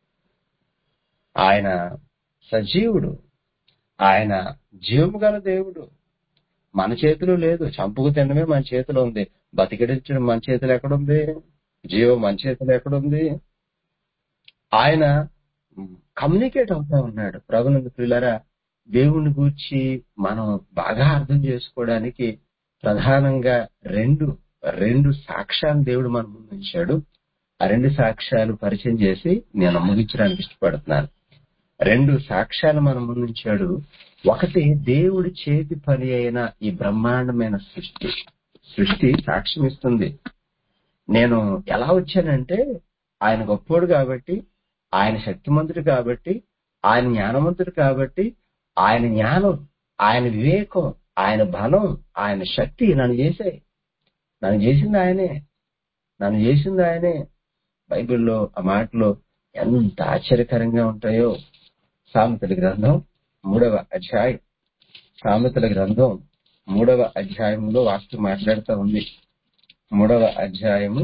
ఆయన సజీవుడు ఆయన జీవము గల దేవుడు మన చేతిలో లేదు చంపుకు తినడమే మన చేతిలో ఉంది బతికిడించడం మన చేతిలో ఎక్కడుంది జీవం మన చేతిలో ఎక్కడుంది ఆయన కమ్యూనికేట్ అవుతా ఉన్నాడు ప్రభునందు పిల్లరా దేవుని గూర్చి మనం బాగా అర్థం చేసుకోవడానికి ప్రధానంగా రెండు రెండు సాక్ష్యాలు దేవుడు మన ముందు ఉంచాడు ఆ రెండు సాక్ష్యాలు పరిచయం చేసి నేను ముగించడానికి ఇష్టపడుతున్నాను రెండు సాక్ష్యాలు మన ముందు ఉంచాడు ఒకటి దేవుడి చేతి పని అయిన ఈ బ్రహ్మాండమైన సృష్టి సృష్టి సాక్ష్యం ఇస్తుంది నేను ఎలా వచ్చానంటే ఆయన గొప్పోడు కాబట్టి ఆయన శక్తిమంతుడు కాబట్టి ఆయన జ్ఞానవంతుడు కాబట్టి ఆయన జ్ఞానం ఆయన వివేకం ఆయన బలం ఆయన శక్తి నన్ను చేశాయి నన్ను చేసింది ఆయనే నన్ను చేసింది ఆయనే బైబిల్లో ఆ మాటలో ఎంత ఆశ్చర్యకరంగా ఉంటాయో సామెతల గ్రంథం మూడవ అధ్యాయం సామెతల గ్రంథం మూడవ అధ్యాయంలో వాక్యం మాట్లాడుతూ ఉంది మూడవ అధ్యాయము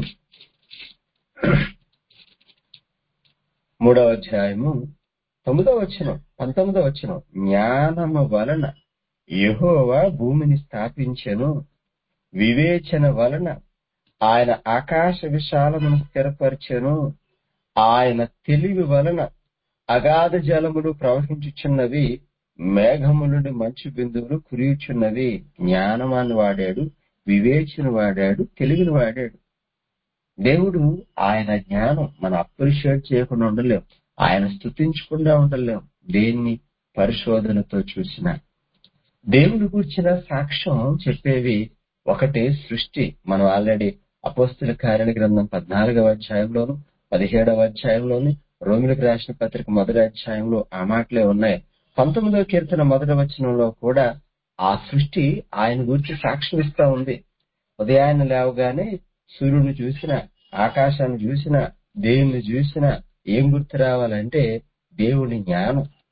మూడవ అధ్యాయము తొమ్మిదవ వచ్చిన పంతొమ్మిదవ వచ్చిన జ్ఞానము వలన యెహోవా భూమిని స్థాపించెను వివేచన వలన ఆయన ఆకాశ విశాలమును స్థిరపరిచెను ఆయన తెలివి వలన అగాధ జలములు ప్రవహించుచున్నవి మేఘము నుండి మంచు బిందువులు కురియుచున్నవి జ్ఞానమాన్ని వాడాడు వివేచన వాడాడు తెలివిని వాడాడు దేవుడు ఆయన జ్ఞానం మనం అప్రిషియేట్ చేయకుండా ఉండలేం ఆయన స్థుతించకుండా ఉండలేం దేన్ని పరిశోధనతో చూసినా దేవుడి కూర్చిన సాక్ష్యం చెప్పేవి ఒకటి సృష్టి మనం ఆల్రెడీ అపోస్తుల కార్యాల గ్రంథం పద్నాలుగవ అధ్యాయంలోను పదిహేడవ అధ్యాయంలోని రోమిలకు రాసిన పత్రిక మొదటి అధ్యాయంలో ఆ మాటలే ఉన్నాయి పంతొమ్మిదవ కీర్తన మొదటి వచనంలో కూడా ఆ సృష్టి ఆయన గురించి సాక్ష్యం ఇస్తా ఉంది ఉదయాన్నే లేవగానే సూర్యుడిని చూసిన ఆకాశాన్ని చూసిన దేవుని చూసిన ఏం గుర్తు రావాలంటే దేవుని జ్ఞానం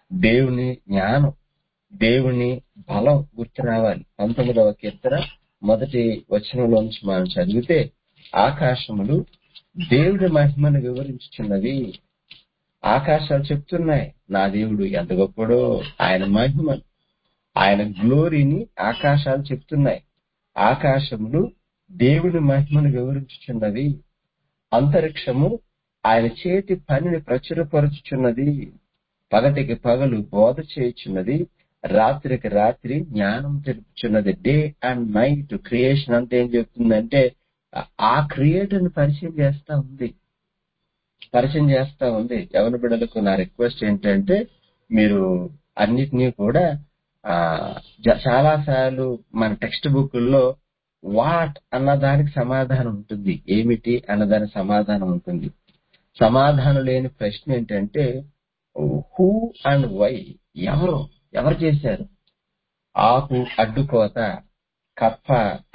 దేవుని జ్ఞానం దేవుని బలం గుర్తు రావాలి పంతొమ్మిదవ కీర్తన మొదటి వచనంలో నుంచి మనం చదివితే ఆకాశములు దేవుడి మహిమను వివరించుచున్నవి ఆకాశాలు చెప్తున్నాయి నా దేవుడు ఎంత గొప్పడో ఆయన మహిమ ఆయన గ్లోరీని ఆకాశాలు చెప్తున్నాయి ఆకాశములు దేవుని మహిమను వివరించుచున్నవి అంతరిక్షము ఆయన చేతి పనిని ప్రచురపరుచుచున్నది పగటికి పగలు బోధ చేయుచున్నది రాత్రికి రాత్రి జ్ఞానం తెలుపుచున్నది డే అండ్ నైట్ క్రియేషన్ అంతా ఏం చెప్తుందంటే ఆ క్రియేటర్ ని పరిచయం చేస్తా ఉంది పరిచయం చేస్తా ఉంది ఎవరి బిడ్డలకు నా రిక్వెస్ట్ ఏంటంటే మీరు అన్నిటినీ కూడా ఆ చాలా సార్లు మన టెక్స్ట్ బుక్ లో వాట్ అన్న దానికి సమాధానం ఉంటుంది ఏమిటి అన్న దానికి సమాధానం ఉంటుంది సమాధానం లేని ప్రశ్న ఏంటంటే హూ అండ్ వై ఎవరు ఎవరు చేశారు ఆకు అడ్డుకోత కప్ప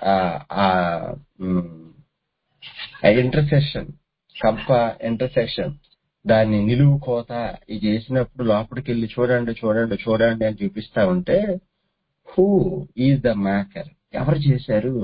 ఇంటర్సెక్షన్ కప్ప ఇంటర్సెక్షన్ దాన్ని నిలువు కోత ఇది చేసినప్పుడు లోపలికి వెళ్ళి చూడండి చూడండి చూడండి అని చూపిస్తా ఉంటే హూ ఈజ్ ద మేకర్ ఎవరు చేశారు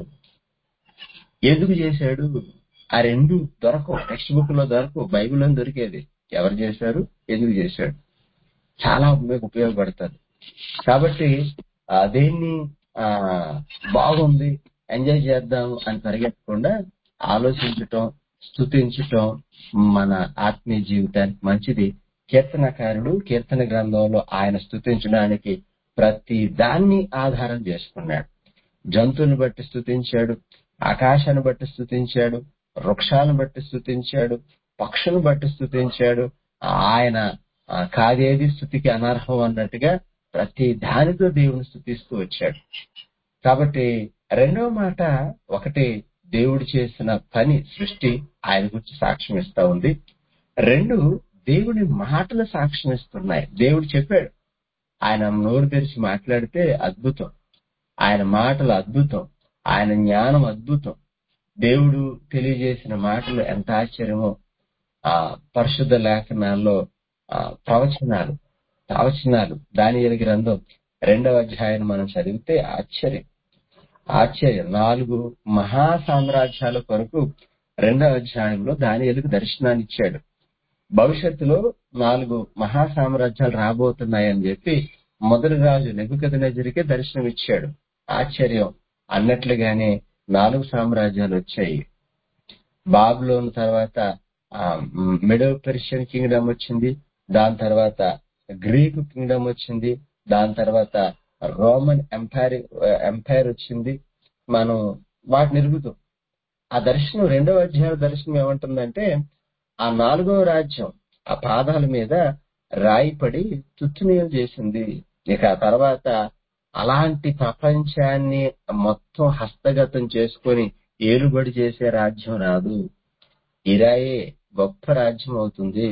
ఎందుకు చేశాడు ఆ రెండు దొరకవు టెక్స్ట్ బుక్ లో దొరకవు బైబిల్లో దొరికేది ఎవరు చేశారు ఎందుకు చేశాడు చాలా మీకు ఉపయోగపడుతుంది కాబట్టి దేన్ని ఆ బాగుంది ఎంజాయ్ చేద్దాం అని పరిగెత్తకుండా ఆలోచించటం స్థుతించటం మన ఆత్మీయ జీవితానికి మంచిది కీర్తనకారుడు కీర్తన గ్రంథంలో ఆయన స్థుతించడానికి ప్రతి దాన్ని ఆధారం చేసుకున్నాడు జంతువుని బట్టి స్థుతించాడు ఆకాశాన్ని బట్టి స్థుతించాడు వృక్షాలను బట్టి స్థుతించాడు పక్షులను బట్టి స్థుతించాడు ఆయన కాదేది స్థుతికి అనర్హం అన్నట్టుగా ప్రతి దానితో దేవుని స్థుతిస్తూ వచ్చాడు కాబట్టి రెండవ మాట ఒకటి దేవుడు చేసిన పని సృష్టి ఆయన గురించి సాక్ష్యం ఇస్తా ఉంది రెండు దేవుని మాటలు సాక్ష్యం ఇస్తున్నాయి దేవుడు చెప్పాడు ఆయన నోరు తెరిచి మాట్లాడితే అద్భుతం ఆయన మాటలు అద్భుతం ఆయన జ్ఞానం అద్భుతం దేవుడు తెలియజేసిన మాటలు ఎంత ఆశ్చర్యమో ఆ పరిశుద్ధ లేఖనాల్లో ఆ ప్రవచనాలు ప్రవచనాలు దాని గ్రంథం రెండవ అధ్యాయం మనం చదివితే ఆశ్చర్యం ఆశ్చర్యం నాలుగు మహా సామ్రాజ్యాల కొరకు రెండవ అధ్యాయంలో దానియలకు దర్శనాన్ని ఇచ్చాడు భవిష్యత్తులో నాలుగు మహా సామ్రాజ్యాలు రాబోతున్నాయని చెప్పి మొదటి రాజు నెబుకదనజరికే దర్శనం ఇచ్చాడు ఆశ్చర్యం అన్నట్లుగానే నాలుగు సామ్రాజ్యాలు వచ్చాయి బాబులోని తర్వాత మిడో పెర్షియన్ కింగ్డమ్ వచ్చింది దాని తర్వాత గ్రీక్ కింగ్డమ్ వచ్చింది దాని తర్వాత రోమన్ ఎంపైర్ ఎంపైర్ వచ్చింది మనం వాటిని ఎరుగుతాం ఆ దర్శనం రెండవ అధ్యాయ దర్శనం ఏమంటుందంటే ఆ నాలుగవ రాజ్యం ఆ పాదాల మీద రాయిపడి తుత్తునీయం చేసింది ఇక ఆ తర్వాత అలాంటి ప్రపంచాన్ని మొత్తం హస్తగతం చేసుకొని ఏలుబడి చేసే రాజ్యం రాదు ఇరాయే గొప్ప రాజ్యం అవుతుంది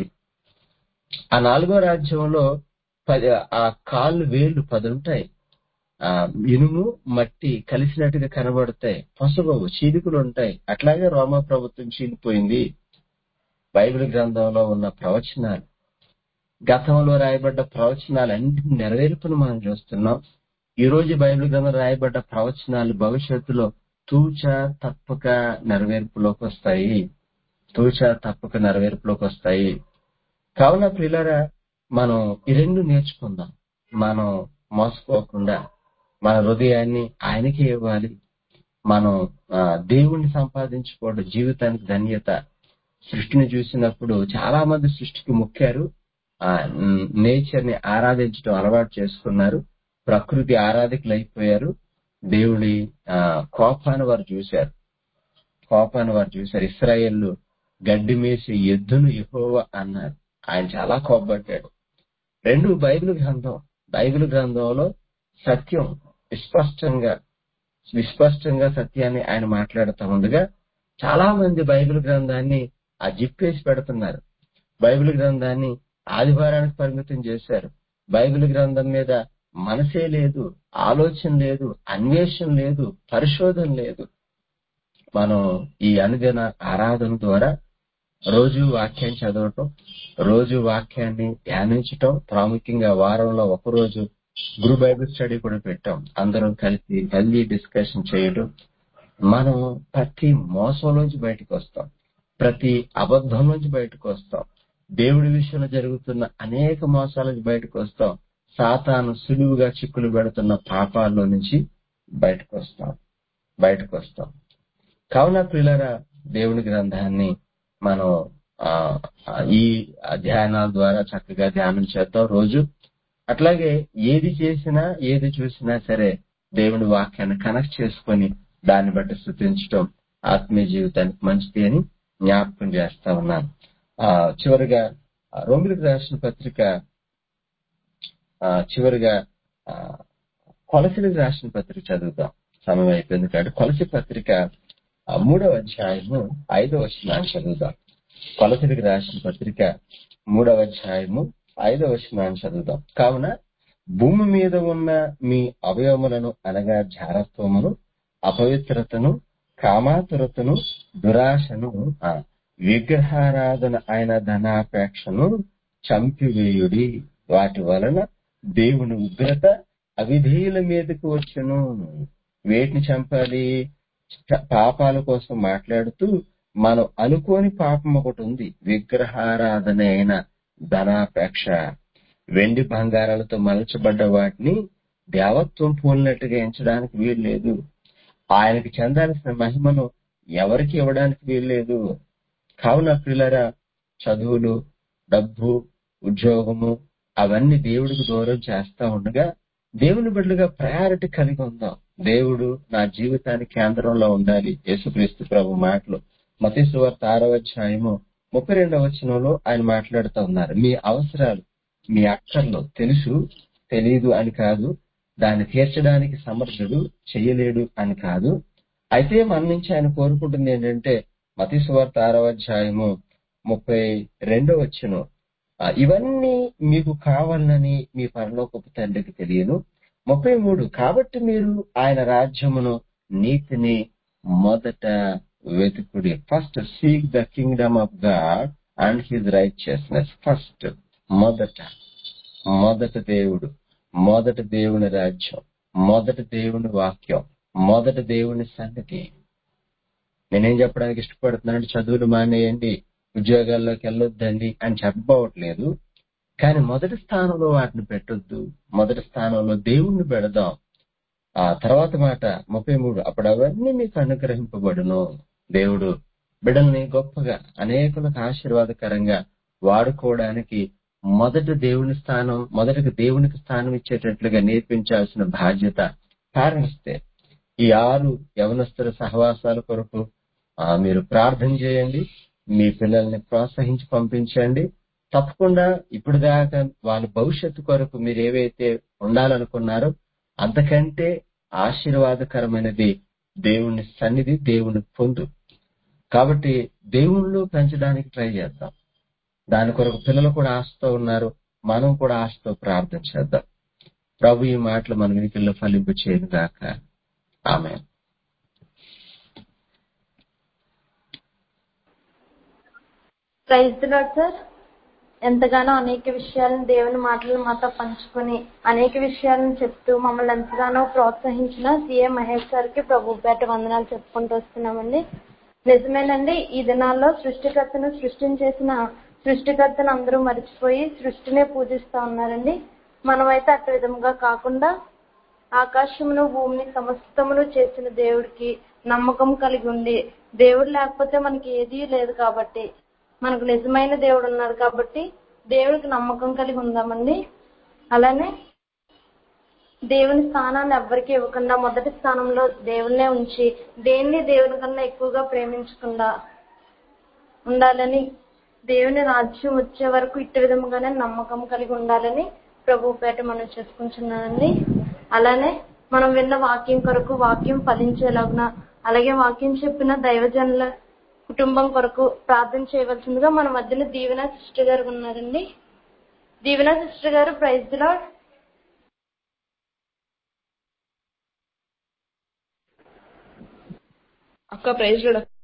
ఆ నాలుగో రాజ్యంలో పది ఆ కాళ్ళు వేళ్ళు పది ఉంటాయి ఆ ఇనుము మట్టి కలిసినట్టుగా కనబడతాయి పసుపు చీలికలు ఉంటాయి అట్లాగే రోమా ప్రభుత్వం చీలిపోయింది బైబిల్ గ్రంథంలో ఉన్న ప్రవచనాలు గతంలో రాయబడ్డ ప్రవచనాలు అన్ని నెరవేర్పును మనం చూస్తున్నాం ఈ రోజు బైబిల్ గ్రంథం రాయబడ్డ ప్రవచనాలు భవిష్యత్తులో తూచ తప్పక నెరవేర్పులోకి వస్తాయి తూచ తప్పక నెరవేర్పులోకి వస్తాయి కావున ప్రియులరా మనం ఈ రెండు నేర్చుకుందాం మనం మోసపోకుండా మన హృదయాన్ని ఆయనకే ఇవ్వాలి మనం ఆ, దేవుణ్ణి సంపాదించుకోవడం జీవితానికి ధన్యత సృష్టిని చూసినప్పుడు చాలా మంది సృష్టికి మొక్కారు ఆ నేచర్ ని ఆరాధించడం అలవాటు చేసుకున్నారు ప్రకృతి ఆరాధికులు అయిపోయారు దేవుడి ఆ కోపాన్ని వారు చూశారు కోపాన్ని వారు చూశారు ఇస్రాయేళ్లు గడ్డి మేసి ఎద్దును యెహోవ అన్నారు ఆయన చాలా కోపడ్డాడు రెండు బైబిల్ గ్రంథం బైబిల్ గ్రంథంలో సత్యం విస్పష్టంగా విస్పష్టంగా సత్యాన్ని ఆయన మాట్లాడుతూ ఉండగా చాలా మంది బైబిల్ గ్రంథాన్ని ఆ జిప్పేసి పెడుతున్నారు బైబిల్ గ్రంథాన్ని ఆదివారానికి పరిమితం చేశారు బైబిల్ గ్రంథం మీద మనసే లేదు ఆలోచన లేదు అన్వేషణ లేదు పరిశోధన లేదు మనం ఈ అనుదిన ఆరాధన ద్వారా రోజు వాక్యాన్ని చదవటం రోజు వాక్యాన్ని ధ్యానించటం ప్రాముఖ్యంగా వారంలో ఒక రోజు గురు బైబిల్ స్టడీ కూడా పెట్టాం అందరం కలిసి హెల్దీ డిస్కషన్ చేయడం మనం ప్రతి మోసం నుంచి బయటకు వస్తాం ప్రతి అబద్ధం నుంచి బయటకు వస్తాం దేవుడి విషయంలో జరుగుతున్న అనేక మోసాల నుంచి బయటకు వస్తాం సాతాను సులువుగా చిక్కులు పెడుతున్న పాపాల్లో నుంచి బయటకు వస్తాం బయటకు వస్తాం కావున ప్రియులరా దేవుని గ్రంథాన్ని మనం ఆ, ఆ, ఈ ధ్యానాల ద్వారా చక్కగా ధ్యానం చేద్దాం రోజు అట్లాగే ఏది చేసినా ఏది చూసినా సరే దేవుని వాక్యాన్ని కనెక్ట్ చేసుకొని దాన్ని బట్టి స్థుతించడం ఆత్మీయ జీవితానికి మంచిది అని జ్ఞాపకం చేస్తా ఉన్నాను ఆ చివరిగా ఆ, రోమిలకు రాసిన పత్రిక ఆ, చివరిగా ఆ, కొలసిలకు రాసిన పత్రిక చదువుతాం సమయం అయిపోయింది కాబట్టి కొలసి పత్రిక ఆ, మూడవ అధ్యాయము ఐదవ వచనాన్ని చదువుదాం కొలసిలకు రాసిన పత్రిక మూడవ అధ్యాయము ఐదవ వచనాన్ని చదువుదాం కావున భూమి మీద ఉన్న మీ అవయవములను అనగా జారత్వమును అపవిత్రతను కామాతురతను దురాశను ఆ, విగ్రహారాధన అయిన ధనాపేక్షను చంపివేయుడి వాటి వలన దేవుని ఉగ్రత అవిధేయుల మీదకు వచ్చును వేటిని చంపాలి చ- పాపాల కోసం మాట్లాడుతూ మనం అనుకోని పాపం ఒకటి ఉంది విగ్రహారాధన అయిన ధనాపేక్ష వెండి బంగారాలతో మలచబడ్డ వాటిని దేవత్వం పోలినట్టుగా ఎంచడానికి వీలు లేదు ఆయనకి చెందాల్సిన మహిమను ఎవరికి ఇవ్వడానికి వీలు లేదు కావున పిల్లరా చదువులు డబ్బు ఉద్యోగము అవన్నీ దేవుడికి దూరం చేస్తా ఉండగా దేవుని బిడ్డలుగా ప్రయారిటీ కలిగి ఉందాం దేవుడు నా జీవితానికి కేంద్రంలో ఉండాలి యేసుక్రీస్తు ప్రభు మాటలు మతీసు వార్త ఆరవ అధ్యాయము ముప్పై రెండవ వచనంలో ఆయన మాట్లాడుతూ ఉన్నారు మీ అవసరాలు మీ అక్కర్లు తెలుసు తెలియదు అని కాదు దాన్ని తీర్చడానికి సమర్థుడు చెయ్యలేడు అని కాదు అయితే మన నుంచి ఆయన కోరుకుంటుంది ఏంటంటే మతీసు వార్త ఆరవ అధ్యాయము ముప్పై రెండో వచ్చును ఆ, ఇవన్నీ మీకు కావాలని మీ పరలోకపు తండ్రికి తెలియను ముప్పై మూడు కాబట్టి మీరు ఆయన రాజ్యమును నీతిని మొదట వెతుకుడి first seek the kingdom of God and his righteousness first మొదట మొదట దేవుడు మొదట దేవుని రాజ్యం మొదట దేవుని వాక్యం మొదట దేవుని సన్నిధి నేనేం చెప్పడానికి ఇష్టపడుతున్నానంటే చదువులు మానేయండి ఉద్యోగాల్లోకి వెళ్ళొద్దండి అని చెప్పబోవట్లేదు కానీ మొదటి స్థానంలో వాటిని పెట్టొద్దు మొదటి స్థానంలో దేవుణ్ణి పెడదాం ఆ తర్వాత మాట ముప్పై మూడు అప్పుడు అవన్నీ మీకు అనుగ్రహింపబడును దేవుడు బిడల్ని గొప్పగా అనేకులకు ఆశీర్వాదకరంగా వాడుకోవడానికి మొదట దేవుని స్థానం మొదటికి దేవునికి స్థానం ఇచ్చేటట్లుగా నేర్పించాల్సిన బాధ్యత పేరెంట్స్ ఈ ఆరు యవనస్తుల సహవాసాల కొరకు ఆ, మీరు ప్రార్థన చేయండి మీ పిల్లల్ని ప్రోత్సహించి పంపించండి తప్పకుండా ఇప్పుడు దాకా వాళ్ళ భవిష్యత్తు కొరకు మీరు ఏవైతే ఉండాలనుకున్నారో అంతకంటే ఆశీర్వాదకరమైనది దేవుని సన్నిధి దేవుని పొందు కాబట్టి దేవుళ్ళు పెంచడానికి ట్రై చేద్దాం దాని కొరకు పిల్లలు కూడా ఆశతో ఉన్నారు మనం కూడా ఆశతో ప్రార్థన చేద్దాం ప్రభు ఈ మాటలు మన వెనుకల్లో ఫలింపు చేయను గాక ఆమె ప్రైజ్ లాడ్ సార్ ఎంతగానో అనేక విషయాలను దేవుని మాటలు మాతో పంచుకొని అనేక విషయాలను చెప్తూ మమ్మల్ని ఎంతగానో ప్రోత్సహించిన సీఎం మహేష్ గారికి ప్రభు పేట వందనాలు చెప్పుకుంటూ వస్తున్నామండి నిజమేనండి ఈ దినాల్లో సృష్టికర్తను సృష్టించేసిన సృష్టికర్తను అందరూ మర్చిపోయి సృష్టినే పూజిస్తా ఉన్నారండి మనమైతే అటు విధముగా కాకుండా ఆకాశమును భూమిని సమస్తమును చేసిన దేవుడికి నమ్మకం కలిగి ఉండి దేవుడు లేకపోతే మనకి ఏదీ లేదు కాబట్టి మనకు నిజమైన దేవుడు ఉన్నాడు కాబట్టి దేవుడికి నమ్మకం కలిగి ఉందామండి అలానే దేవుని స్థానాన్ని ఎవ్వరికి ఇవ్వకుండా మొదటి స్థానంలో దేవుణ్ణే ఉంచి దేన్ని దేవుని కన్నా ఎక్కువగా ప్రేమించకుండా ఉండాలని దేవుని రాజ్యం వచ్చే వరకు ఇట్టి విధముగానే నమ్మకం కలిగి ఉండాలని ప్రభు పేట మనం చేసుకుంటున్నానండి అలానే మనం విన్న వాక్యం కొరకు వాక్యం ఫలించేలాగున అలాగే వాక్యం చెప్పిన దైవజనుల కుటుంబం కొరకు ప్రార్థన చేయవలసిందిగా మన మధ్యన దీవెన సిస్టర్ గారు ఉన్నారండి దీవెన సిస్టర్ గారు ప్రైజ్ లాడ్ అక్క ప్రైజ్ లోడ్